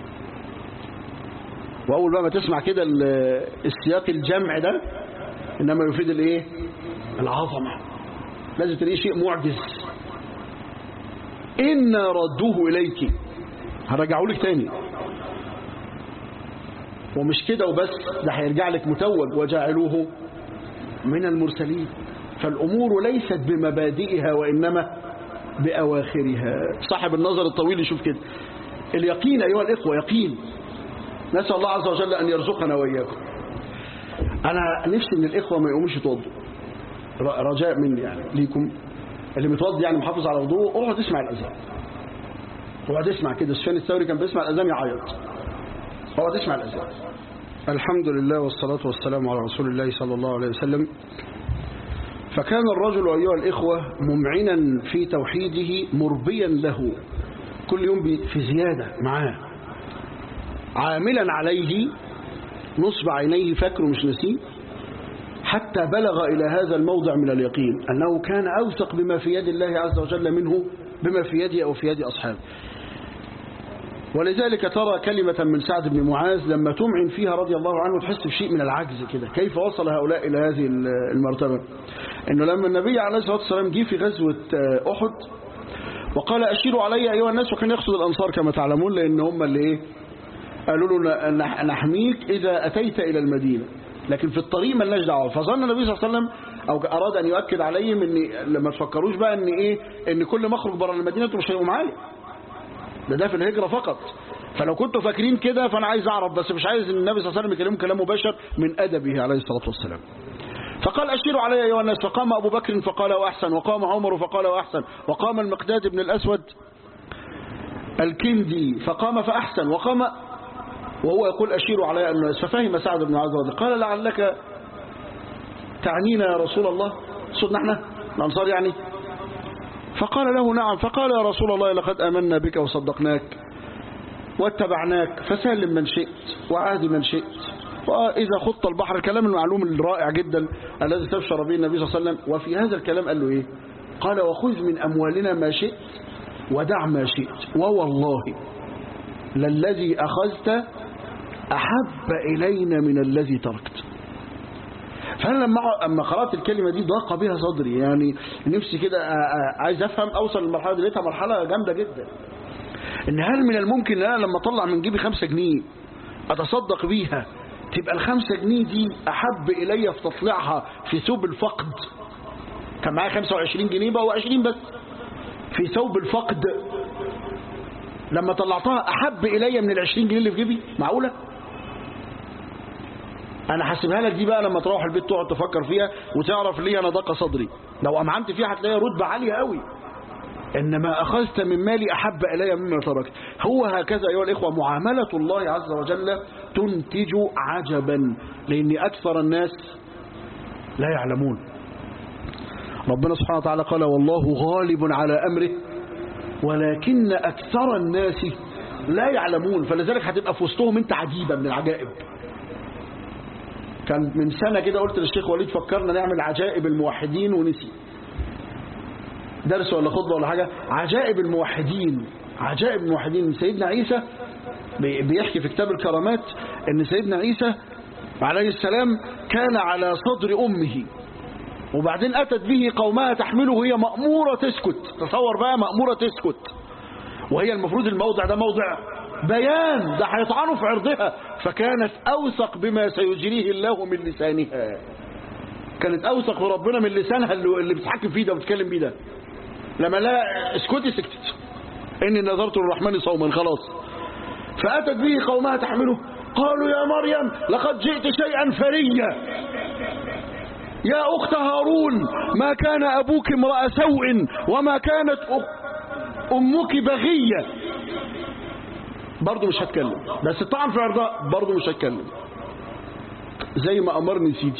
وأول بقى ما تسمع كده السياق الجمع ده إنما يفيد الإيه العظمة لازم تلاقيه شيء معجز إن ردوه إليك هرجعه لك تاني ومش كده وبس ده هيرجع لك متوج وجعلوه من المرسلين فالأمور ليست بمبادئها وإنما بأواخرها صاحب النظر الطويل يشوف كده اليقين أيها الإخوة يقين نسأل الله عز وجل أن يرزقنا وإياكم أنا نفسي من الإخوة ما يقوموش يتوضوا رجاء مني يعني ليكم اللي متوضي يعني محافظ على وضوءه اقعد اسمع الأذان اقعد اسمع كده سفيان الثوري كان بيسمع الأذان يعيط اقعد اسمع الأذان الحمد لله والصلاة والسلام على رسول الله صلى الله عليه وسلم فكان الرجل أيها الإخوة ممعنا في توحيده مربيا له كل يوم في زيادة معاه عاملا عليه نصب عينيه فكر مش نسيه حتى بلغ إلى هذا الموضع من اليقين أنه كان أوثق بما في يد الله عز وجل منه بما في يدي أو في يد أصحابه ولذلك ترى كلمة من سعد بن معاذ لما تمعن فيها رضي الله عنه تحس بشيء من العجز كده كيف وصل هؤلاء إلى هذه المرتبة إنه لما النبي عليه الصلاة والسلام جه في غزوة أحد وقال أشيروا علي أيها الناس وكان يقصد الأنصار كما تعلمون لأن هم اللي إيه قالوا له نحميك إذا أتيت إلى المدينة لكن في الطريق ملناش دعوه فظن النبي صلى الله عليه وسلم او اراد ان يؤكد عليهم ان لما تفكروش بقى ان ايه ان كل ما اخرج بره المدينه انتوا مش هيبقوا معايا ده ده في الهجره فقط فلو كنتوا فاكرين كده فانا عايز اعرف بس مش عايز النبي صلى الله عليه وسلم يكلمهم كلام مباشر من ادبه عليه الصلاه والسلام فقال أشيروا علي أيها الناس فقام أبو بكر فقال وأحسن وقام عمر فقال وأحسن وقام المقداد بن الأسود الكندي فقام فأحسن وقام وهو يقول أشيروا علي أيها الناس ففهم سعد بن عز قال لعلك تعنينا يا رسول الله صدنا احنا الأنصار يعني فقال له نعم فقال يا رسول الله لقد آمنا بك وصدقناك واتبعناك فسلم من شئت وعاد من شئت وإذا خط البحر الكلام المعلوم الرائع جدا الذي استبشر به النبي صلى الله عليه وسلم وفي هذا الكلام قال له إيه قال وخذ من أموالنا ما شئت ودع ما شئت ووالله للذي أخذت أحب إلينا من الذي تركت فأنا لما أما قرأت الكلمة دي ضاق بها صدري يعني نفسي كده عايز أفهم أوصل للمرحلة دي لقيتها مرحلة جامدة جدا إن هل من الممكن أن أنا لما أطلع من جيبي خمسة جنيه أتصدق بيها تبقى الخمسة جنيه دي أحب إلي في تطلعها في ثوب الفقد كان معايا 25 جنيه بقى 20 بس في ثوب الفقد لما طلعتها أحب إلي من ال 20 جنيه اللي في جيبي معقولة؟ انا حاسبها لك دي بقى لما تروح البيت تقعد تفكر فيها وتعرف ليه انا ضاق صدري لو امعنت فيها هتلاقيها رتبه عاليه قوي انما اخذت من مالي احب الي مما تركت هو هكذا ايها الاخوه معامله الله عز وجل تنتج عجبا لان اكثر الناس لا يعلمون ربنا سبحانه وتعالى قال والله غالب على امره ولكن اكثر الناس لا يعلمون فلذلك هتبقى في وسطهم انت عجيبه من العجائب كان من سنة كده قلت للشيخ وليد فكرنا نعمل عجائب الموحدين ونسي درس ولا خطبة ولا حاجة عجائب الموحدين عجائب الموحدين سيدنا عيسى بيحكي في كتاب الكرامات ان سيدنا عيسى عليه السلام كان على صدر أمه وبعدين أتت به قومها تحمله وهي مأمورة تسكت تصور بقى مأمورة تسكت وهي المفروض الموضع ده موضع بيان ده هيطعنوا في عرضها فكانت أوثق بما سيجريه الله من لسانها كانت أوثق بربنا من لسانها اللي بتحكم فيه ده وبتتكلم بيه ده لما لا اسكتي سكتت إني نظرت للرحمن صوما خلاص فأتت به قومها تحمله قالوا يا مريم لقد جئت شيئا فريا يا أخت هارون ما كان أبوك امرأ سوء وما كانت أمك بغية برضه مش هتكلم بس طعن في عرضها برضه مش هتكلم زي ما أمرني سيدي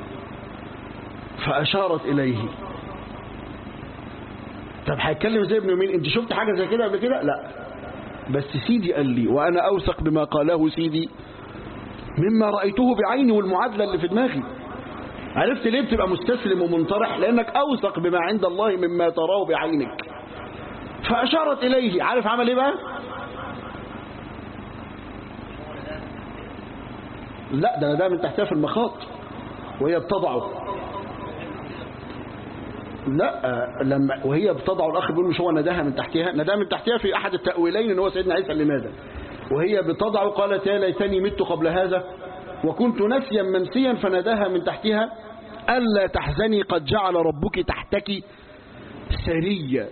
فأشارت إليه طب هيتكلم زي ابن مين انت شفت حاجة زي كده قبل كده لا بس سيدي قال لي وأنا أوثق بما قاله سيدي مما رأيته بعيني والمعادلة اللي في دماغي عرفت ليه بتبقى مستسلم ومنطرح لأنك أوثق بما عند الله مما تراه بعينك فأشارت إليه عارف عمل إيه بقى لا ده ده من تحتها في المخاط وهي بتضعه لا لما وهي بتضع الاخ بيقول مش هو نداها من تحتها نداها من تحتها في احد التاويلين ان هو سيدنا عيسى اللي نادى وهي بتضع قالت يا ليتني مت قبل هذا وكنت نسيا منسيا فناداها من تحتها الا تحزني قد جعل ربك تحتك سريا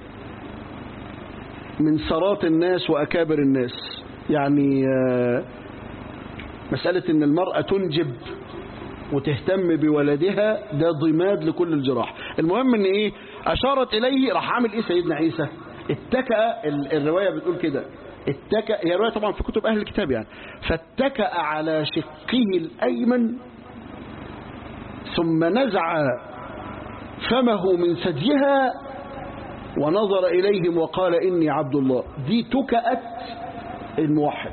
من سرات الناس واكابر الناس يعني مساله ان المراه تنجب وتهتم بولدها ده ضماد لكل الجراح المهم ان ايه اشارت اليه راح عامل ايه سيدنا عيسى اتكأ الرواية بتقول كده اتكأ هي رواية طبعا في كتب اهل الكتاب يعني فاتكأ على شقه الايمن ثم نزع فمه من ثديها ونظر اليهم وقال اني عبد الله دي تكأت الموحد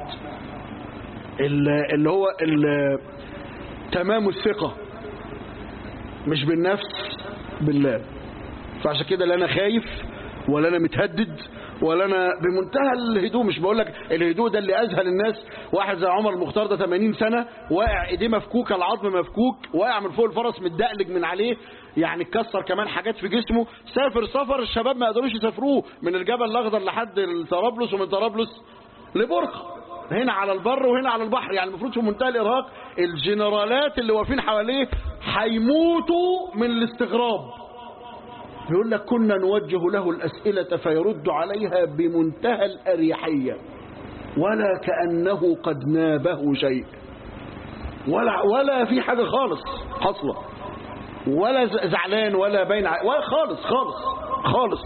اللي هو اللي تمام الثقة مش بالنفس بالله فعشان كده لا انا خايف ولا انا متهدد ولا انا بمنتهى الهدوء مش بقول لك الهدوء ده اللي اذهل الناس واحد زي عمر المختار ده 80 سنه واقع ايديه مفكوكه العظم مفكوك واقع من فوق الفرس متدقلج من عليه يعني اتكسر كمان حاجات في جسمه سافر سفر الشباب ما قدروش يسافروه من الجبل الاخضر لحد طرابلس ومن طرابلس لبرقه هنا على البر وهنا على البحر يعني المفروض في منتهى الارهاق الجنرالات اللي واقفين حواليه هيموتوا من الاستغراب بيقول لك كنا نوجه له الاسئله فيرد عليها بمنتهى الاريحيه ولا كانه قد نابه شيء ولا ولا في حاجه خالص حصله ولا ز- زعلان ولا باين ع- ولا خالص خالص خالص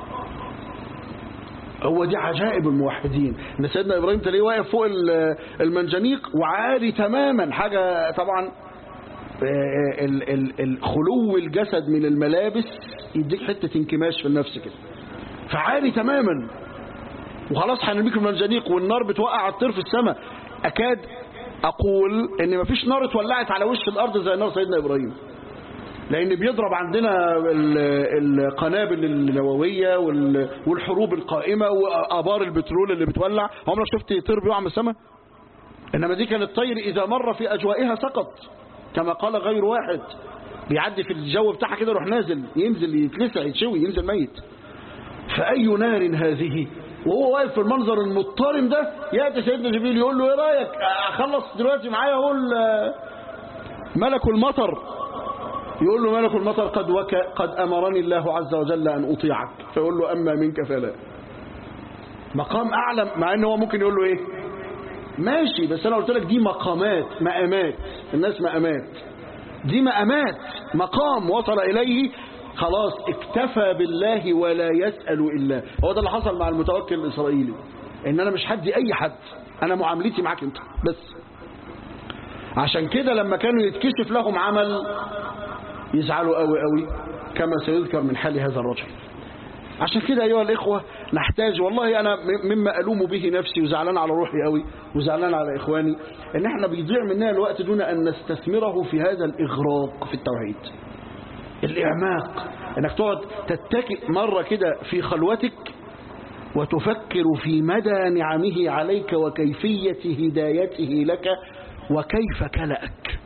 هو دي عجائب الموحدين ان سيدنا ابراهيم تلاقيه واقف فوق ال- المنجنيق وعاري تماما حاجه طبعا آه، ال- ال- ال- خلو الجسد من الملابس يديك حته انكماش في النفس كده فعالي تماما وخلاص هنرميك في المنجنيق والنار بتوقع على الطير في السماء اكاد اقول ان مفيش نار اتولعت على وش الارض زي نار سيدنا ابراهيم لان بيضرب عندنا ال- القنابل النوويه وال- والحروب القائمه وابار البترول اللي بتولع عمرك شفت طير بيقع من السماء انما دي كان الطير اذا مر في اجوائها سقط كما قال غير واحد بيعدي في الجو بتاعها كده يروح نازل ينزل يتلسع يتشوي ينزل ميت فأي نار هذه وهو واقف في المنظر المضطرم ده يأتي سيدنا جبريل يقول له ايه رأيك اخلص دلوقتي معايا اقول آه، ملك المطر يقول له ملك المطر قد وك قد أمرني الله عز وجل أن أطيعك فيقول له أما منك فلا مقام أعلى مع أنه هو ممكن يقول له إيه ماشي بس أنا قلت لك دي مقامات مقامات الناس مقامات دي مقامات مقام وصل إليه خلاص اكتفى بالله ولا يسأل إلا هو ده اللي حصل مع المتوكل الإسرائيلي إن أنا مش هدي أي حد أنا معاملتي معاك أنت بس عشان كده لما كانوا يتكشف لهم عمل يزعلوا قوي قوي كما سيذكر من حال هذا الرجل عشان كده أيها الإخوة نحتاج والله أنا م- مما ألوم به نفسي وزعلان على روحي قوي وزعلان على إخواني إن إحنا بيضيع مننا الوقت دون أن نستثمره في هذا الإغراق في التوحيد الإعماق إنك تقعد تتكئ مرة كده في خلوتك وتفكر في مدى نعمه عليك وكيفية هدايته لك وكيف كلأك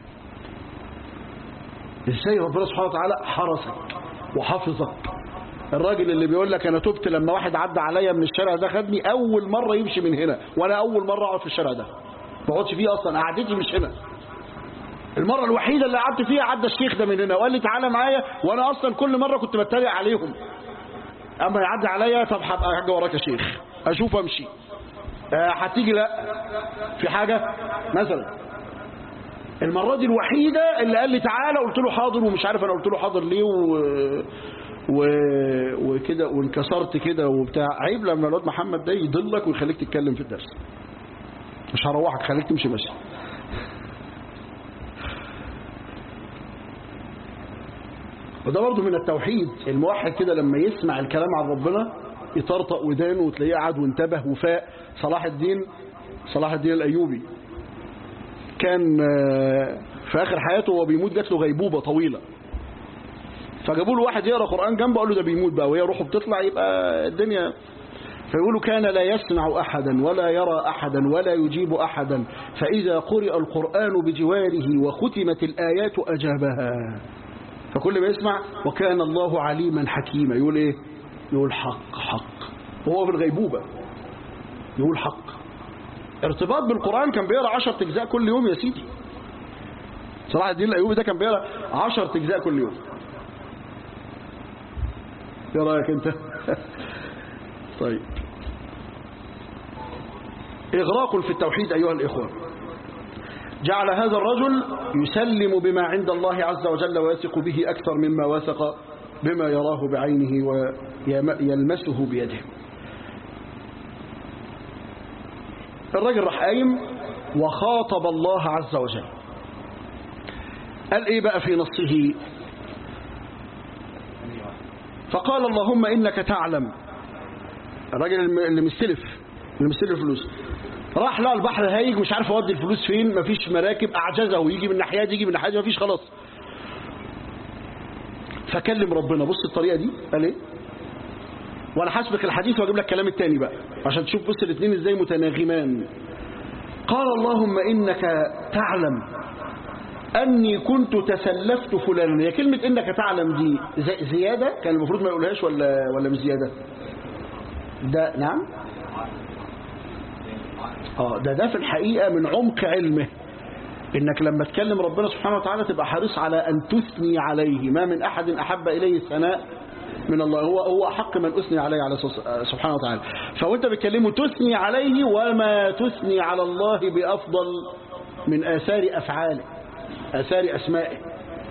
ازاي ربنا سبحانه وتعالى حرسك وحفظك الراجل اللي بيقول لك انا تبت لما واحد عدى عليا من الشارع ده خدني اول مره يمشي من هنا وانا اول مره اقعد في الشارع ده ما اقعدش فيه اصلا قعدتي مش هنا المره الوحيده اللي قعدت فيها عدى الشيخ ده من هنا وقال لي تعالى معايا وانا اصلا كل مره كنت بتريق عليهم اما يعدي عليا طب هبقى حاجه وراك يا شيخ اشوف امشي آه، هتيجي لا في حاجه مثلا المرة دي الوحيدة اللي قال لي تعالى قلت له حاضر ومش عارف انا قلت له حاضر ليه و... و... وكده وانكسرت كده وبتاع عيب لما الواد محمد ده يضلك ويخليك تتكلم في الدرس مش هروحك خليك تمشي ماشي وده برضه من التوحيد الموحد كده لما يسمع الكلام عن ربنا يطرطق ودانه وتلاقيه قعد وانتبه وفاق صلاح الدين صلاح الدين الايوبي كان آه، في اخر حياته وهو بيموت جات له غيبوبه طويله فجابوا له واحد يقرا قران جنبه قال له ده بيموت بقى وهي روحه بتطلع يبقى الدنيا فيقولوا كان لا يسمع احدا ولا يرى احدا ولا يجيب احدا فاذا قرئ القران بجواره وختمت الايات اجابها فكل ما يسمع وكان الله عليما حكيما يقول ايه يقول حق حق وهو في الغيبوبه يقول حق ارتباط بالقرآن كان بيقرأ 10 أجزاء كل يوم يا سيدي صلاح الدين الأيوبي ده كان بيقرأ 10 أجزاء كل يوم ايه رأيك أنت طيب إغراق في التوحيد أيها الإخوة جعل هذا الرجل يسلم بما عند الله عز وجل ويثق به أكثر مما وثق بما يراه بعينه ويلمسه بيده الراجل راح قايم وخاطب الله عز وجل قال ايه بقى في نصه فقال اللهم انك تعلم الراجل اللي مستلف اللي مستلف فلوس راح لقى البحر هايج مش عارف اودي الفلوس فين مفيش مراكب اعجزه يجي من ناحيه دي يجي من ناحيه دي مفيش خلاص فكلم ربنا بص الطريقه دي قال ايه وانا حاسبك الحديث واجيب لك الكلام التاني بقى عشان تشوف بص الاثنين ازاي متناغمان قال اللهم انك تعلم اني كنت تسلفت فلانا هي كلمه انك تعلم دي زي- زياده كان المفروض ما يقولهاش ولا ولا مش زياده ده نعم اه ده ده في الحقيقه من عمق علمه انك لما تكلم ربنا سبحانه وتعالى تبقى حريص على ان تثني عليه ما من احد احب اليه الثناء من الله هو هو احق من اثني عليه على سبحانه سبحانه وتعالى فوانت بتكلمه تثني عليه وما تثني على الله بافضل من اثار افعاله اثار اسمائه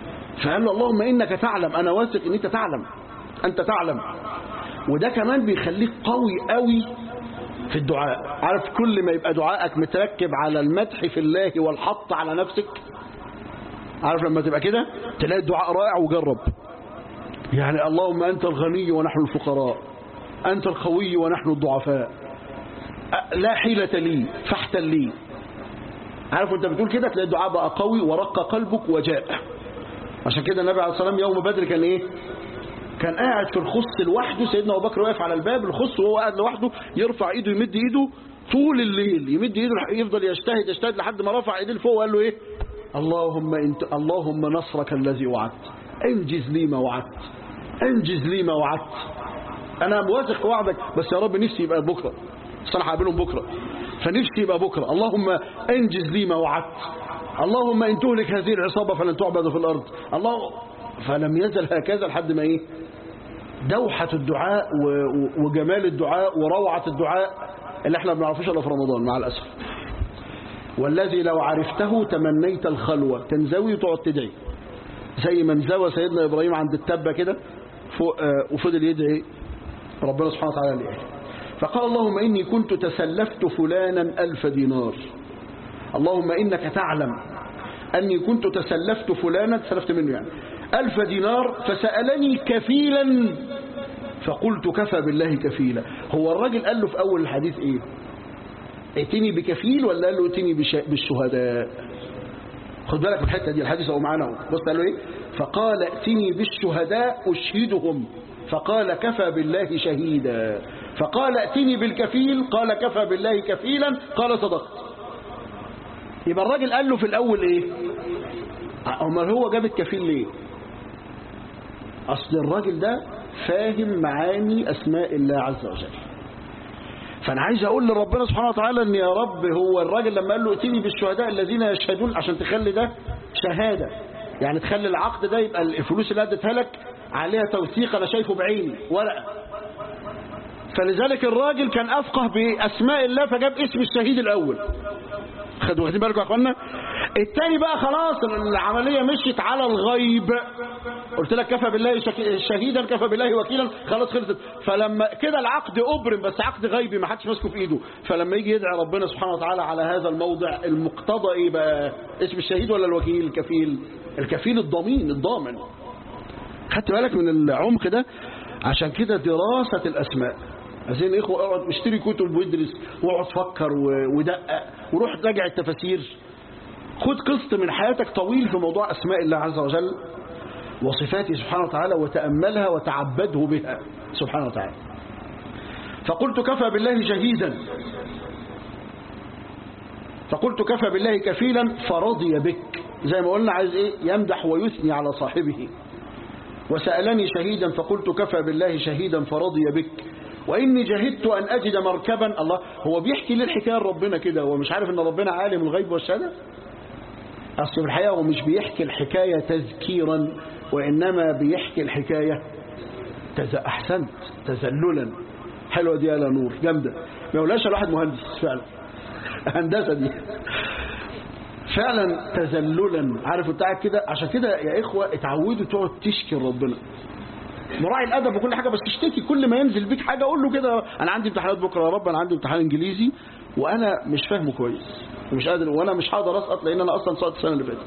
فقال له اللهم إنك تعلم أنا واثق إن أنت تعلم أنت تعلم وده كمان بيخليك قوي قوي في الدعاء عارف كل ما يبقى دعائك متركب على المدح في الله والحط على نفسك عارف لما تبقى كده تلاقي الدعاء رائع وجرب يعني اللهم أنت الغني ونحن الفقراء أنت القوي ونحن الضعفاء لا حيلة لي فاحتل لي عارف وانت بتقول كده تلاقي الدعاء بقى قوي ورق قلبك وجاء عشان كده النبي عليه الصلاة والسلام يوم بدر كان ايه كان قاعد في الخص لوحده سيدنا ابو بكر واقف على الباب الخص وهو قاعد لوحده يرفع ايده يمد ايده طول الليل يمد ايده يفضل يجتهد يجتهد لحد ما رفع ايديه لفوق وقال له ايه اللهم انت اللهم نصرك الذي وعدت انجز لي ما وعدت انجز لي ما وعدت انا واثق في وعدك بس يا رب نفسي يبقى بكره بس انا هقابلهم بكره فنفسي يبقى بكره اللهم انجز لي ما وعدت اللهم ان تهلك هذه العصابه فلن تعبد في الارض الله فلم يزل هكذا لحد ما ايه دوحة الدعاء وجمال الدعاء وروعة الدعاء اللي احنا ما بنعرفوش الا في رمضان مع الاسف والذي لو عرفته تمنيت الخلوة تنزوي وتقعد تدعي زي ما انزوى سيدنا ابراهيم عند التبة كده فوق وفضل يدعي ربنا سبحانه وتعالى ليه فقال اللهم إني كنت تسلفت فلانا ألف دينار اللهم إنك تعلم أني كنت تسلفت فلانا تسلفت منه يعني ألف دينار فسألني كفيلا فقلت كفى بالله كفيلا هو الراجل قال له في أول الحديث إيه ائتني بكفيل ولا قال له ائتني بالشهداء خد بالك من الحتة دي الحديث هو معانا بص قال له إيه فقال ائتني بالشهداء أشهدهم فقال كفى بالله شهيدا فقال ائتني بالكفيل قال كفى بالله كفيلا قال صدقت يبقى الراجل قال له في الأول إيه امال هو جاب الكفيل ليه أصل الراجل ده فاهم معاني أسماء الله عز وجل فأنا عايز أقول لربنا سبحانه وتعالى أن يا رب هو الراجل لما قال له ائتني بالشهداء الذين يشهدون عشان تخلي ده شهادة يعني تخلي العقد ده يبقى الفلوس اللي اديتها لك عليها توثيق أنا شايفه بعيني ورقة فلذلك الراجل كان أفقه بأسماء الله فجاب اسم الشهيد الأول خدوا واخدين بالكم يا اخوانا التاني بقى خلاص العملية مشيت على الغيب قلت لك كفى بالله شهيدا كفى بالله وكيلا خلاص خلصت فلما كده العقد أبرم بس عقد غيبي ما حدش ماسكه في ايده فلما يجي يدعي ربنا سبحانه وتعالى على هذا الموضع المقتضى ايه بقى اسم الشهيد ولا الوكيل الكفيل الكفيل الضمين الضامن خدت بالك من العمق ده عشان كده دراسة الأسماء عايزين اخوة اقعد اشتري كتب وادرس واقعد فكر ودقق وروح راجع التفاسير خد قسط من حياتك طويل في موضوع أسماء الله عز وجل وصفاته سبحانه وتعالى وتأملها وتعبده بها سبحانه وتعالى فقلت كفى بالله شهيدا فقلت كفى بالله كفيلا فرضي بك زي ما قلنا عايز ايه يمدح ويثني على صاحبه وسألني شهيدا فقلت كفى بالله شهيدا فرضي بك وإني جهدت أن أجد مركبا الله هو بيحكي ليه الحكاية لربنا كده هو مش عارف أن ربنا عالم الغيب والشهادة أصل في الحقيقة هو مش بيحكي الحكاية تذكيرا وإنما بيحكي الحكاية تز... أحسنت تزللا حلوة دي يا نور جامدة ما يقولهاش الواحد مهندس فعلا هندسة دي فعلا تزللا عارف بتاعك كده عشان كده يا إخوة اتعودوا تقعد تشكي ربنا مراعي الادب وكل حاجه بس تشتكي كل ما ينزل بيك حاجه اقول له كده انا عندي امتحانات بكره يا رب انا عندي امتحان انجليزي وانا مش فاهمه كويس ومش قادر وانا مش هقدر اسقط لان انا اصلا سقطت السنه اللي فاتت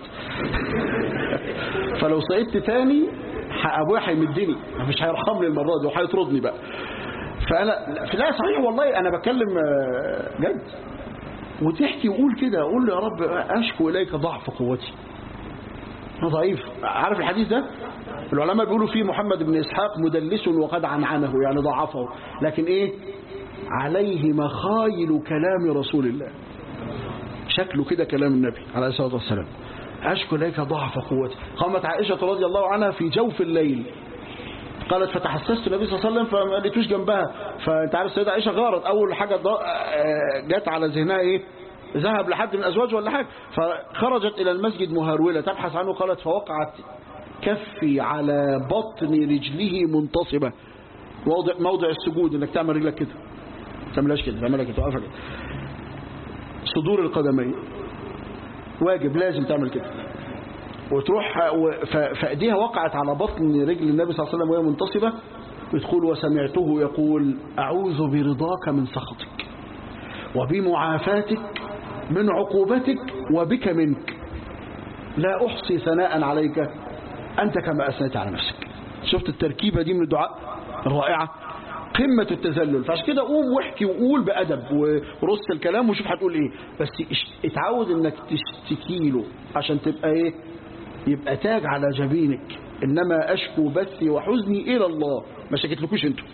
فلو سقطت تاني ابويا هيمدني مش هيرحمني المره دي وهيطردني بقى فانا لا صحيح والله انا بتكلم جد وتحكي وقول كده قول له يا رب اشكو اليك ضعف قوتي انا ضعيف عارف الحديث ده العلماء بيقولوا فيه محمد بن إسحاق مدلس وقد عنعنه يعني ضعفه لكن إيه عليه مخايل كلام رسول الله شكله كده كلام النبي عليه الصلاة والسلام أشكو لك ضعف قوتي قامت عائشة رضي الله عنها في جوف الليل قالت فتحسست النبي صلى الله عليه وسلم فما لقيتوش جنبها فانت عارف السيدة عائشة غارت أول حاجة جت على ذهنها إيه ذهب لحد من أزواج ولا حاجة فخرجت إلى المسجد مهرولة تبحث عنه قالت فوقعت كفي على بطن رجله منتصبة موضع, موضع السجود انك تعمل رجلك كده تعملهاش كده تعملها كده توقفها كده صدور القدمين واجب لازم تعمل كده وتروح و- ف- فايديها وقعت على بطن رجل النبي صلى الله عليه وسلم وهي منتصبة بتقول وسمعته يقول أعوذ برضاك من سخطك وبمعافاتك من عقوبتك وبك منك لا أحصي ثناء عليك أنت كما أثنيت على نفسك شفت التركيبة دي من الدعاء الرائعة قمة التذلل فعشان كده قوم واحكي وقول بأدب ورص الكلام وشوف هتقول ايه بس اش- اتعود انك تشتكي له عشان تبقى ايه يبقى تاج على جبينك انما اشكو بثي وحزني الى الله ما شكيتلكوش انتوا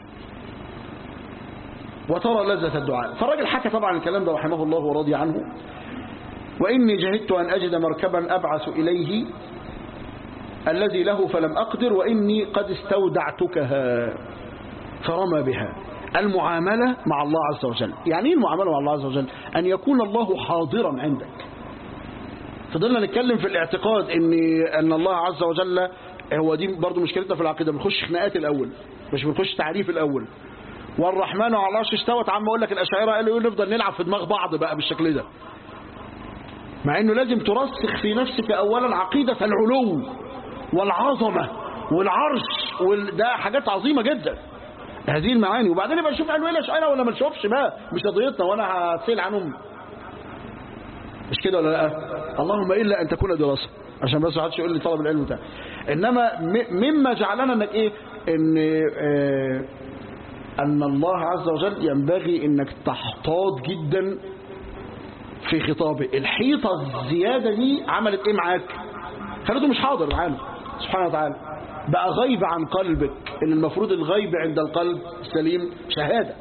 وترى لذة الدعاء فالراجل حكى طبعا الكلام ده رحمه الله ورضي عنه وإني جهدت أن أجد مركبا أبعث إليه الذي له فلم أقدر وإني قد استودعتكها فرمى بها المعاملة مع الله عز وجل يعني ايه المعاملة مع الله عز وجل أن يكون الله حاضرا عندك فضلنا نتكلم في الاعتقاد ان ان الله عز وجل هو دي برضو مشكلتنا في العقيده بنخش خناقات الاول مش بنخش تعريف الاول والرحمن على العرش استوت عم اقول لك الاشاعره قالوا يقول نفضل نلعب في دماغ بعض بقى بالشكل ده مع انه لازم ترسخ في نفسك اولا عقيده العلو والعظمه والعرش وال... ده حاجات عظيمه جدا هذه المعاني وبعدين يبقى نشوف قالوا ايه الاشاعره ولا ما نشوفش بقى مش قضيتنا وانا هتسال عنهم مش كده ولا لا اللهم الا ان تكون دراسه عشان بس ما حدش يقول لي طلب العلم بتاع انما م- مما جعلنا انك ايه ان آه ان الله عز وجل ينبغي انك تحتاط جدا في خطابه الحيطه الزياده دي عملت ايه معاك خليته مش حاضر معانا سبحانه وتعالى بقى غيب عن قلبك ان المفروض الغيب عند القلب السليم شهاده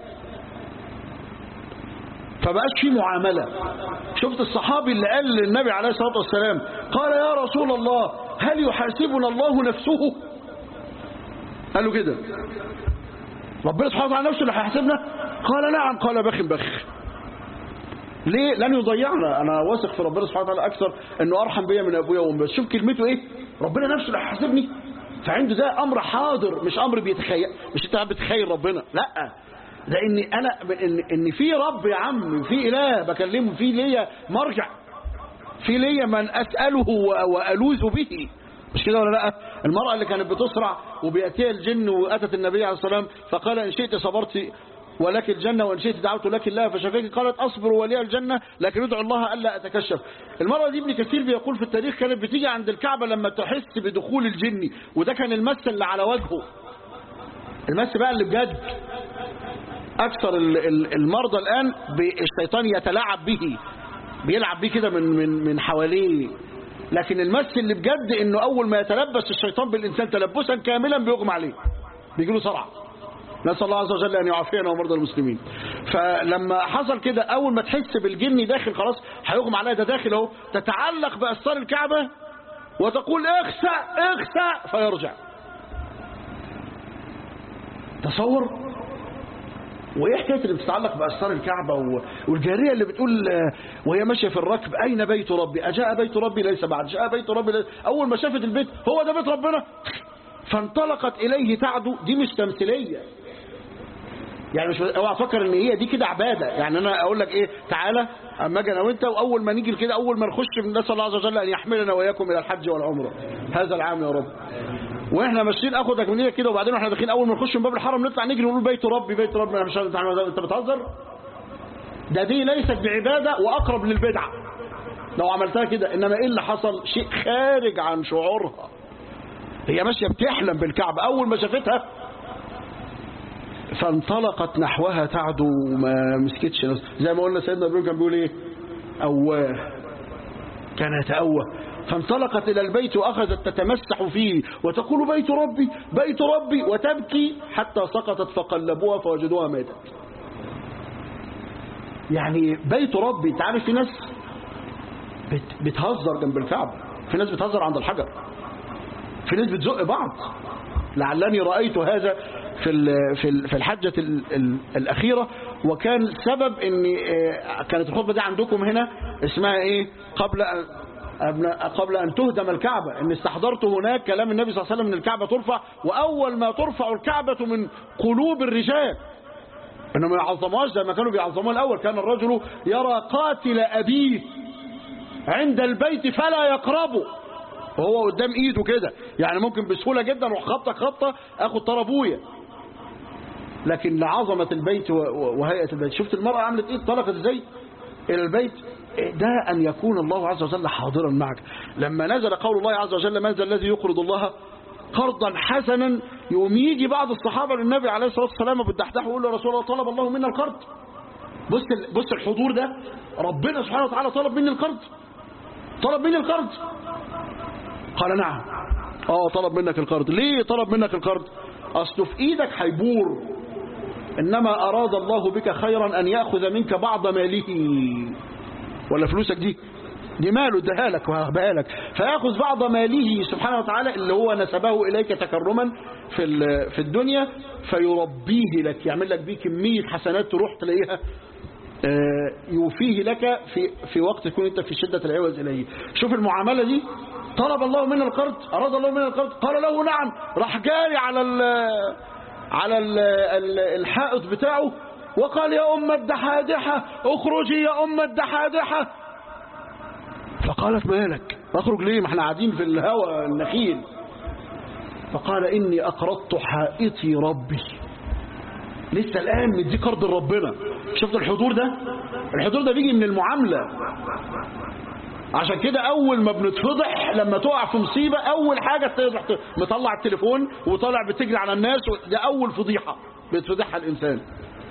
فبقاش في معاملة شفت الصحابي اللي قال للنبي عليه الصلاة والسلام قال يا رسول الله هل يحاسبنا الله نفسه قال له كده ربنا سبحانه وتعالى نفسه اللي هيحاسبنا قال نعم قال بخ بخ ليه لن يضيعنا انا واثق في ربنا سبحانه وتعالى اكثر انه ارحم بيا من ابويا وامي بس شوف كلمته ايه ربنا نفسه اللي هيحاسبني فعنده ده امر حاضر مش امر بيتخيل مش انت بتخيل ربنا لا لان انا ان ان في رب يا عم في اله بكلمه في ليا مرجع في ليا من اساله و- والوذ به مش كده ولا لا المراه اللي كانت بتسرع وبياتيها الجن واتت النبي عليه الصلاه والسلام فقال ان شئت صبرت ولك الجنة وإن شئت دعوت لك الله فشفاك قالت أصبر ولي الجنة لكن ادعو الله ألا أتكشف المرة دي ابن كثير بيقول في التاريخ كانت بتيجي عند الكعبة لما تحس بدخول الجن وده كان المس اللي على وجهه المس بقى اللي بجد أكثر ال- ال- المرضى الآن ب- الشيطان يتلاعب به بيلعب بيه كده من من من حواليه لكن المس اللي بجد انه اول ما يتلبس الشيطان بالانسان تلبسا كاملا بيغمى عليه بيجي له صرع نسال الله عز وجل ان يعافينا ومرضى المسلمين فلما حصل كده اول ما تحس بالجن داخل خلاص هيغمى عليها ده داخل اهو تتعلق باستار الكعبه وتقول اخسأ اخسأ فيرجع تصور وايه حكايه اللي بتتعلق باستار الكعبه و- والجاريه اللي بتقول آه، وهي ماشيه في الركب اين بيت ربي اجاء بيت ربي ليس بعد جاء بيت ربي ليس اول ما شافت البيت هو ده بيت ربنا فانطلقت اليه تعدو دي مش تمثيليه يعني مش اوعى تفكر ان هي دي كده عباده يعني انا اقول لك ايه تعالى اما اجي انا وانت واول ما نيجي كده اول ما نخش من نسال الله عز وجل ان يحملنا واياكم الى الحج والعمره هذا العام يا رب واحنا ماشيين اخدك من ايدك كده وبعدين واحنا داخلين اول ما نخش من باب الحرم نطلع نجري ونقول بيت ربي بيت ربي انا مش عارف انت بتهزر ده دي ليست بعباده واقرب للبدعه لو عملتها كده انما ايه اللي حصل شيء خارج عن شعورها هي ماشيه بتحلم بالكعبه اول ما شافتها فانطلقت نحوها تعدو ما مسكتش نفسها زي ما قلنا سيدنا ابراهيم كان بيقول ايه اواه كان يتأوه فانطلقت إلى البيت وأخذت تتمسح فيه وتقول بيت ربي بيت ربي وتبكي حتى سقطت فقلبوها فوجدوها ماتت يعني بيت ربي انت عارف في ناس بت بتهزر جنب الكعبة في ناس بتهزر عند الحجر في ناس بتزق بعض لعلني رأيت هذا في ال- في ال- في الحجة ال- ال- الأخيرة وكان سبب ان آه، كانت الخطبة دي عندكم هنا اسمها ايه قبل أن أبناء- قبل أن تهدم الكعبة إن استحضرت هناك كلام النبي صلى الله عليه وسلم أن الكعبة ترفع وأول ما ترفع الكعبة من قلوب الرجال إنهم ما يعظموهاش زي ما كانوا بيعظموها الأول كان الرجل يرى قاتل أبيه عند البيت فلا يقربه وهو قدام ايده كده يعني ممكن بسهولة جدا اروح خبطك خبطة اخد طار ابويا لكن لعظمة البيت و- و- وهيئة البيت شفت المرأة عملت ايه طلقت ازاي الى البيت ده أن يكون الله عز وجل حاضرا معك لما نزل قول الله عز وجل من ذا الذي يقرض الله قرضا حسنا يوم يجي بعض الصحابة للنبي عليه الصلاة والسلام بالدحدح ويقول له يا رسول الله طلب الله منا القرض بص ال- بص الحضور ده ربنا سبحانه وتعالى طلب مني القرض طلب مني القرض قال نعم اه طلب منك القرض ليه طلب منك القرض اصله في ايدك هيبور انما اراد الله بك خيرا ان ياخذ منك بعض ماله ولا فلوسك دي دي ماله اداها لك وهبها لك فياخذ بعض ماله سبحانه وتعالى اللي هو نسبه اليك تكرما في ال- في الدنيا فيربيه لك يعمل لك بيه كميه حسنات تروح تلاقيها آه، يوفيه لك في في وقت تكون انت في شده العوز اليه شوف المعامله دي طلب الله منا القرض اراد الله منا القرض قال له نعم راح جاري على ال على ال ال الحائط بتاعه وقال يا أم الدحادحة اخرجي يا أم الدحادحة فقالت مالك اخرج ليه ما احنا قاعدين في الهواء النخيل فقال إني أقرضت حائطي ربي لسه الآن مدي قرض لربنا شفت الحضور ده الحضور ده بيجي من المعاملة عشان كده أول ما بنتفضح لما تقع في مصيبة أول حاجة تروح ت- مطلع التليفون وطالع بتجري على الناس و- ده أول فضيحة بيتفضحها الإنسان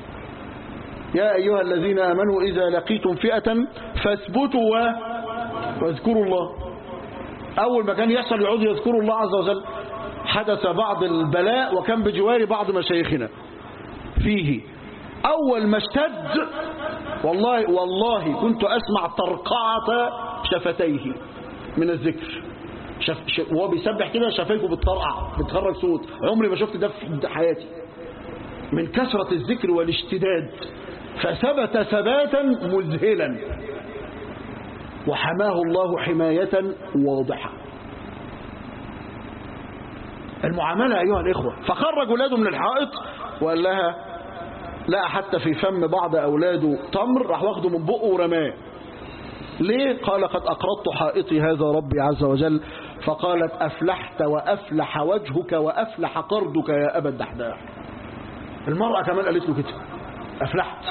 يا أيها الذين آمنوا إذا لقيتم فئة فاثبتوا و... واذكروا الله أول ما كان يحصل يعودوا يذكروا الله عز وجل حدث بعض البلاء وكان بجوار بعض مشايخنا فيه أول ما اشتد والله والله كنت أسمع طرقعة شفتيه من الذكر شف شف وهو بيسبح كده شفايفه بتطرقع بتخرج صوت عمري ما شفت ده في حياتي من كثرة الذكر والاشتداد فثبت ثباتا مذهلا وحماه الله حماية واضحة المعاملة أيها الإخوة فخرج ولاده من الحائط وقال لها لا حتى في فم بعض أولاده تمر راح واخده من بقه ورماه ليه قال قد أقرضت حائطي هذا ربي عز وجل فقالت أفلحت وأفلح وجهك وأفلح قرضك يا أبا الدحداح المرأة كمان قالت له كده أفلحت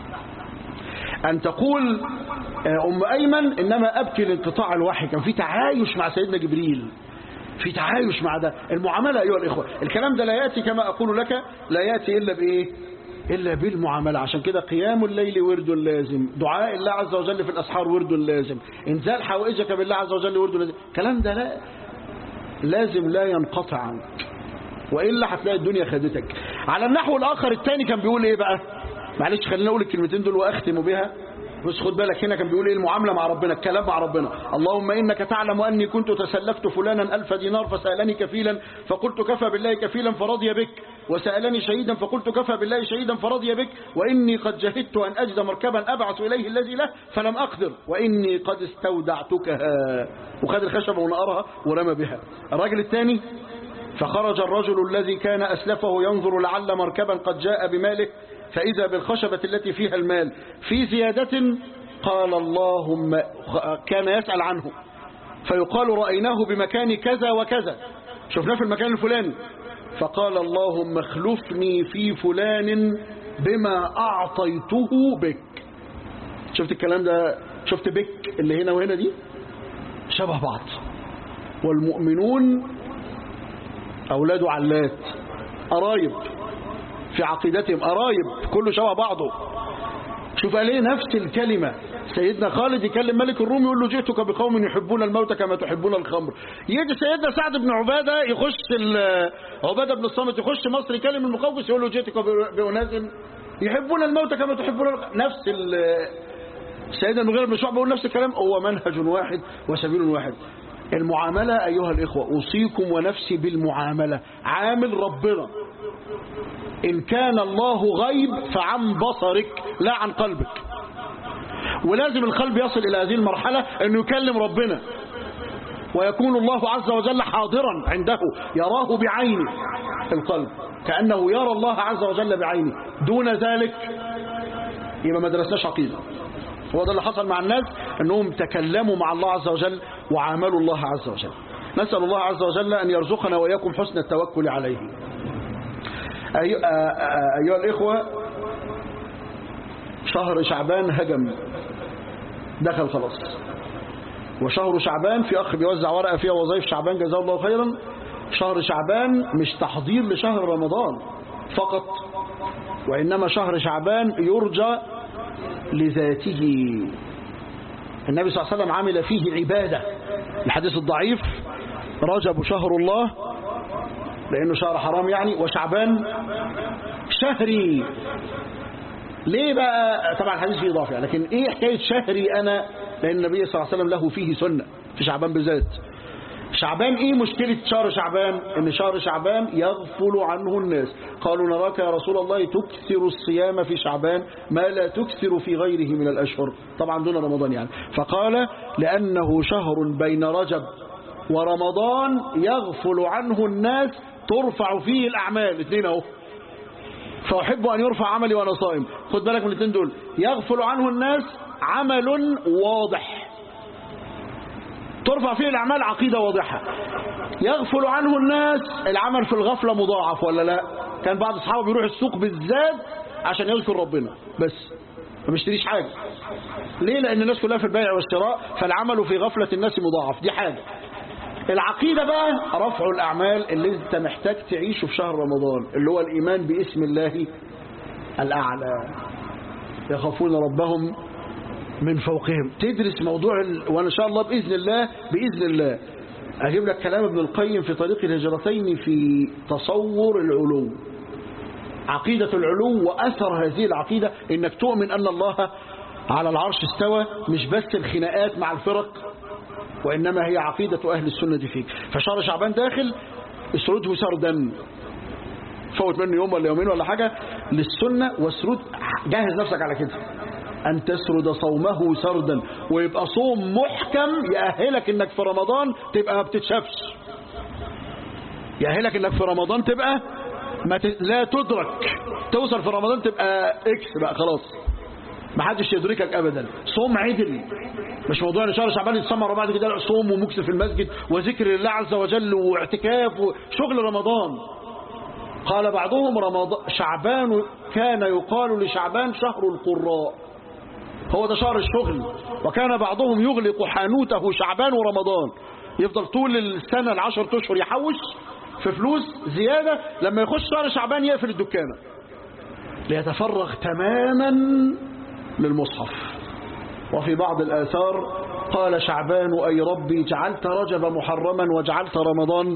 أن تقول آه، أم أيمن إنما أبكي لانقطاع الوحي كان في تعايش مع سيدنا جبريل في تعايش مع ده المعاملة أيها الإخوة الكلام ده لا يأتي كما أقول لك لا يأتي إلا بإيه إلا بالمعاملة عشان كده قيام الليل ورد لازم دعاء الله عز وجل في الأسحار ورد لازم إنزال حوائجك بالله عز وجل ورد لازم الكلام ده لا لازم لا ينقطع عنك وإلا هتلاقي الدنيا خدتك على النحو الآخر الثاني كان بيقول إيه بقى معلش خلينا أقول الكلمتين دول وأختم بها بس خد بالك هنا كان بيقول ايه المعاملة مع ربنا الكلام مع ربنا اللهم إنك تعلم أني كنت تسلفت فلانا ألف دينار فسألني كفيلا فقلت كفى بالله كفيلا فرضي بك وسألني شهيدا فقلت كفى بالله شهيدا فرضي بك وإني قد جهدت أن أجد مركبا أبعث إليه الذي له فلم أقدر وإني قد استودعتكها وخد الخشبة ونقرها ورمى بها الراجل الثاني فخرج الرجل الذي كان أسلفه ينظر لعل مركبا قد جاء بماله فإذا بالخشبة التي فيها المال في زيادة قال اللهم كان يسأل عنه فيقال رأيناه بمكان كذا وكذا شفناه في المكان الفلاني فقال اللهم اخلفني في فلان بما أعطيته بك شفت الكلام ده شفت بك اللي هنا وهنا دي شبه بعض والمؤمنون أولاد علات قرايب في عقيدتهم قرايب كله شبه بعضه شوف قال ايه نفس الكلمة سيدنا خالد يكلم ملك الروم يقول له جئتك بقوم يحبون الموت كما تحبون الخمر يجي سيدنا سعد بن عبادة يخش ال- عبادة بن الصامت يخش مصر يكلم المقوقس يقول له جئتك بأناس يحبون الموت كما تحبون الخمر نفس ال- سيدنا المغيرة بن شعبة يقول نفس الكلام هو منهج واحد وسبيل واحد المعاملة أيها الإخوة أوصيكم ونفسي بالمعاملة عامل ربنا إن كان الله غيب فعن بصرك لا عن قلبك ولازم القلب يصل إلى هذه المرحلة أنه يكلم ربنا ويكون الله عز وجل حاضرا عنده يراه بعينه القلب كأنه يرى الله عز وجل بعينه دون ذلك يبقى ما درسناش عقيدة هو ده اللي حصل مع الناس أنهم تكلموا مع الله عز وجل وعاملوا الله عز وجل نسأل الله عز وجل أن يرزقنا وإياكم حسن التوكل عليه أي- آ- آ- أيها الإخوة شهر شعبان هجم دخل خلاص وشهر شعبان في أخ بيوزع ورقة فيها وظائف شعبان جزاه الله خيرا شهر شعبان مش تحضير لشهر رمضان فقط وإنما شهر شعبان يرجى لذاته النبي صلى الله عليه وسلم عمل فيه عبادة الحديث الضعيف رجب شهر الله لأنه شهر حرام يعني وشعبان شهري ليه بقى طبعا الحديث فيه إضافة يعني لكن إيه حكاية شهري أنا لأن النبي صلى الله عليه وسلم له فيه سنة في شعبان بالذات شعبان ايه مشكلة شهر شعبان ان شهر شعبان يغفل عنه الناس قالوا نراك يا رسول الله تكثر الصيام في شعبان ما لا تكثر في غيره من الاشهر طبعا دون رمضان يعني فقال لانه شهر بين رجب ورمضان يغفل عنه الناس ترفع فيه الاعمال اثنين اهو فأحب أن يرفع عملي وأنا صائم خد بالك من الاثنين دول يغفل عنه الناس عمل واضح ترفع فيه الأعمال عقيدة واضحة يغفل عنه الناس العمل في الغفلة مضاعف ولا لا كان بعض أصحابه بيروح السوق بالذات عشان يذكر ربنا بس ما بيشتريش حاجة ليه لأن الناس كلها في البيع والشراء فالعمل في غفلة الناس مضاعف دي حاجة العقيدة بقى رفع الأعمال اللي انت محتاج تعيشه في شهر رمضان اللي هو الإيمان باسم الله الأعلى يخافون ربهم من فوقهم تدرس موضوع ال... وإن شاء الله بإذن الله بإذن الله أجيب لك كلام ابن القيم في طريق الهجرتين في تصور العلو عقيدة العلو وأثر هذه العقيدة إنك تؤمن أن الله على العرش استوى مش بس الخناقات مع الفرق وإنما هي عقيدة أهل السنة فيك فشهر شعبان داخل اسرده سردا فوت منه يوم ولا يومين ولا حاجة للسنة واسرد جهز نفسك على كده أن تسرد صومه سردا ويبقى صوم محكم يأهلك إنك في رمضان تبقى ما بتتشافش يأهلك إنك في رمضان تبقى ما ت... لا تدرك توصل في رمضان تبقى اكس بقى خلاص ما حدش يدركك ابدا صوم عدل مش موضوع ان شهر شعبان يتصمر بعد كده لا صوم ومكس في المسجد وذكر لله عز وجل واعتكاف وشغل رمضان قال بعضهم رمضان شعبان كان يقال لشعبان شهر القراء هو ده شهر الشغل وكان بعضهم يغلق حانوته شعبان ورمضان يفضل طول السنة العشر اشهر يحوش في فلوس زيادة لما يخش شهر شعبان يقفل الدكانة ليتفرغ تماما للمصحف وفي بعض الآثار قال شعبان أي ربي جعلت رجب محرما وجعلت رمضان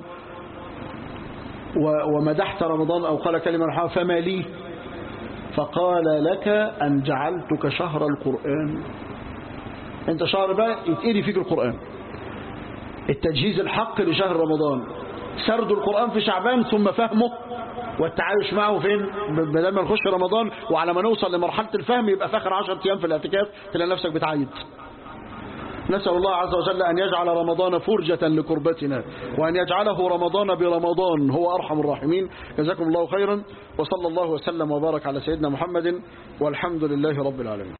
ومدحت رمضان أو قال كلمة محرمة فما لي فقال لك أن جعلتك شهر القرآن انت شهر بقى يتقري فيك القرآن التجهيز الحق لشهر رمضان سرد القرآن في شعبان ثم فهمه والتعايش معه فين بدل ما نخش رمضان وعلى ما نوصل لمرحلة الفهم يبقى في آخر 10 أيام في الاعتكاف تلاقي نفسك بتعيد نسأل الله عز وجل أن يجعل رمضان فرجة لكربتنا وأن يجعله رمضان برمضان هو أرحم الراحمين جزاكم الله خيرا وصلى الله وسلم وبارك على سيدنا محمد والحمد لله رب العالمين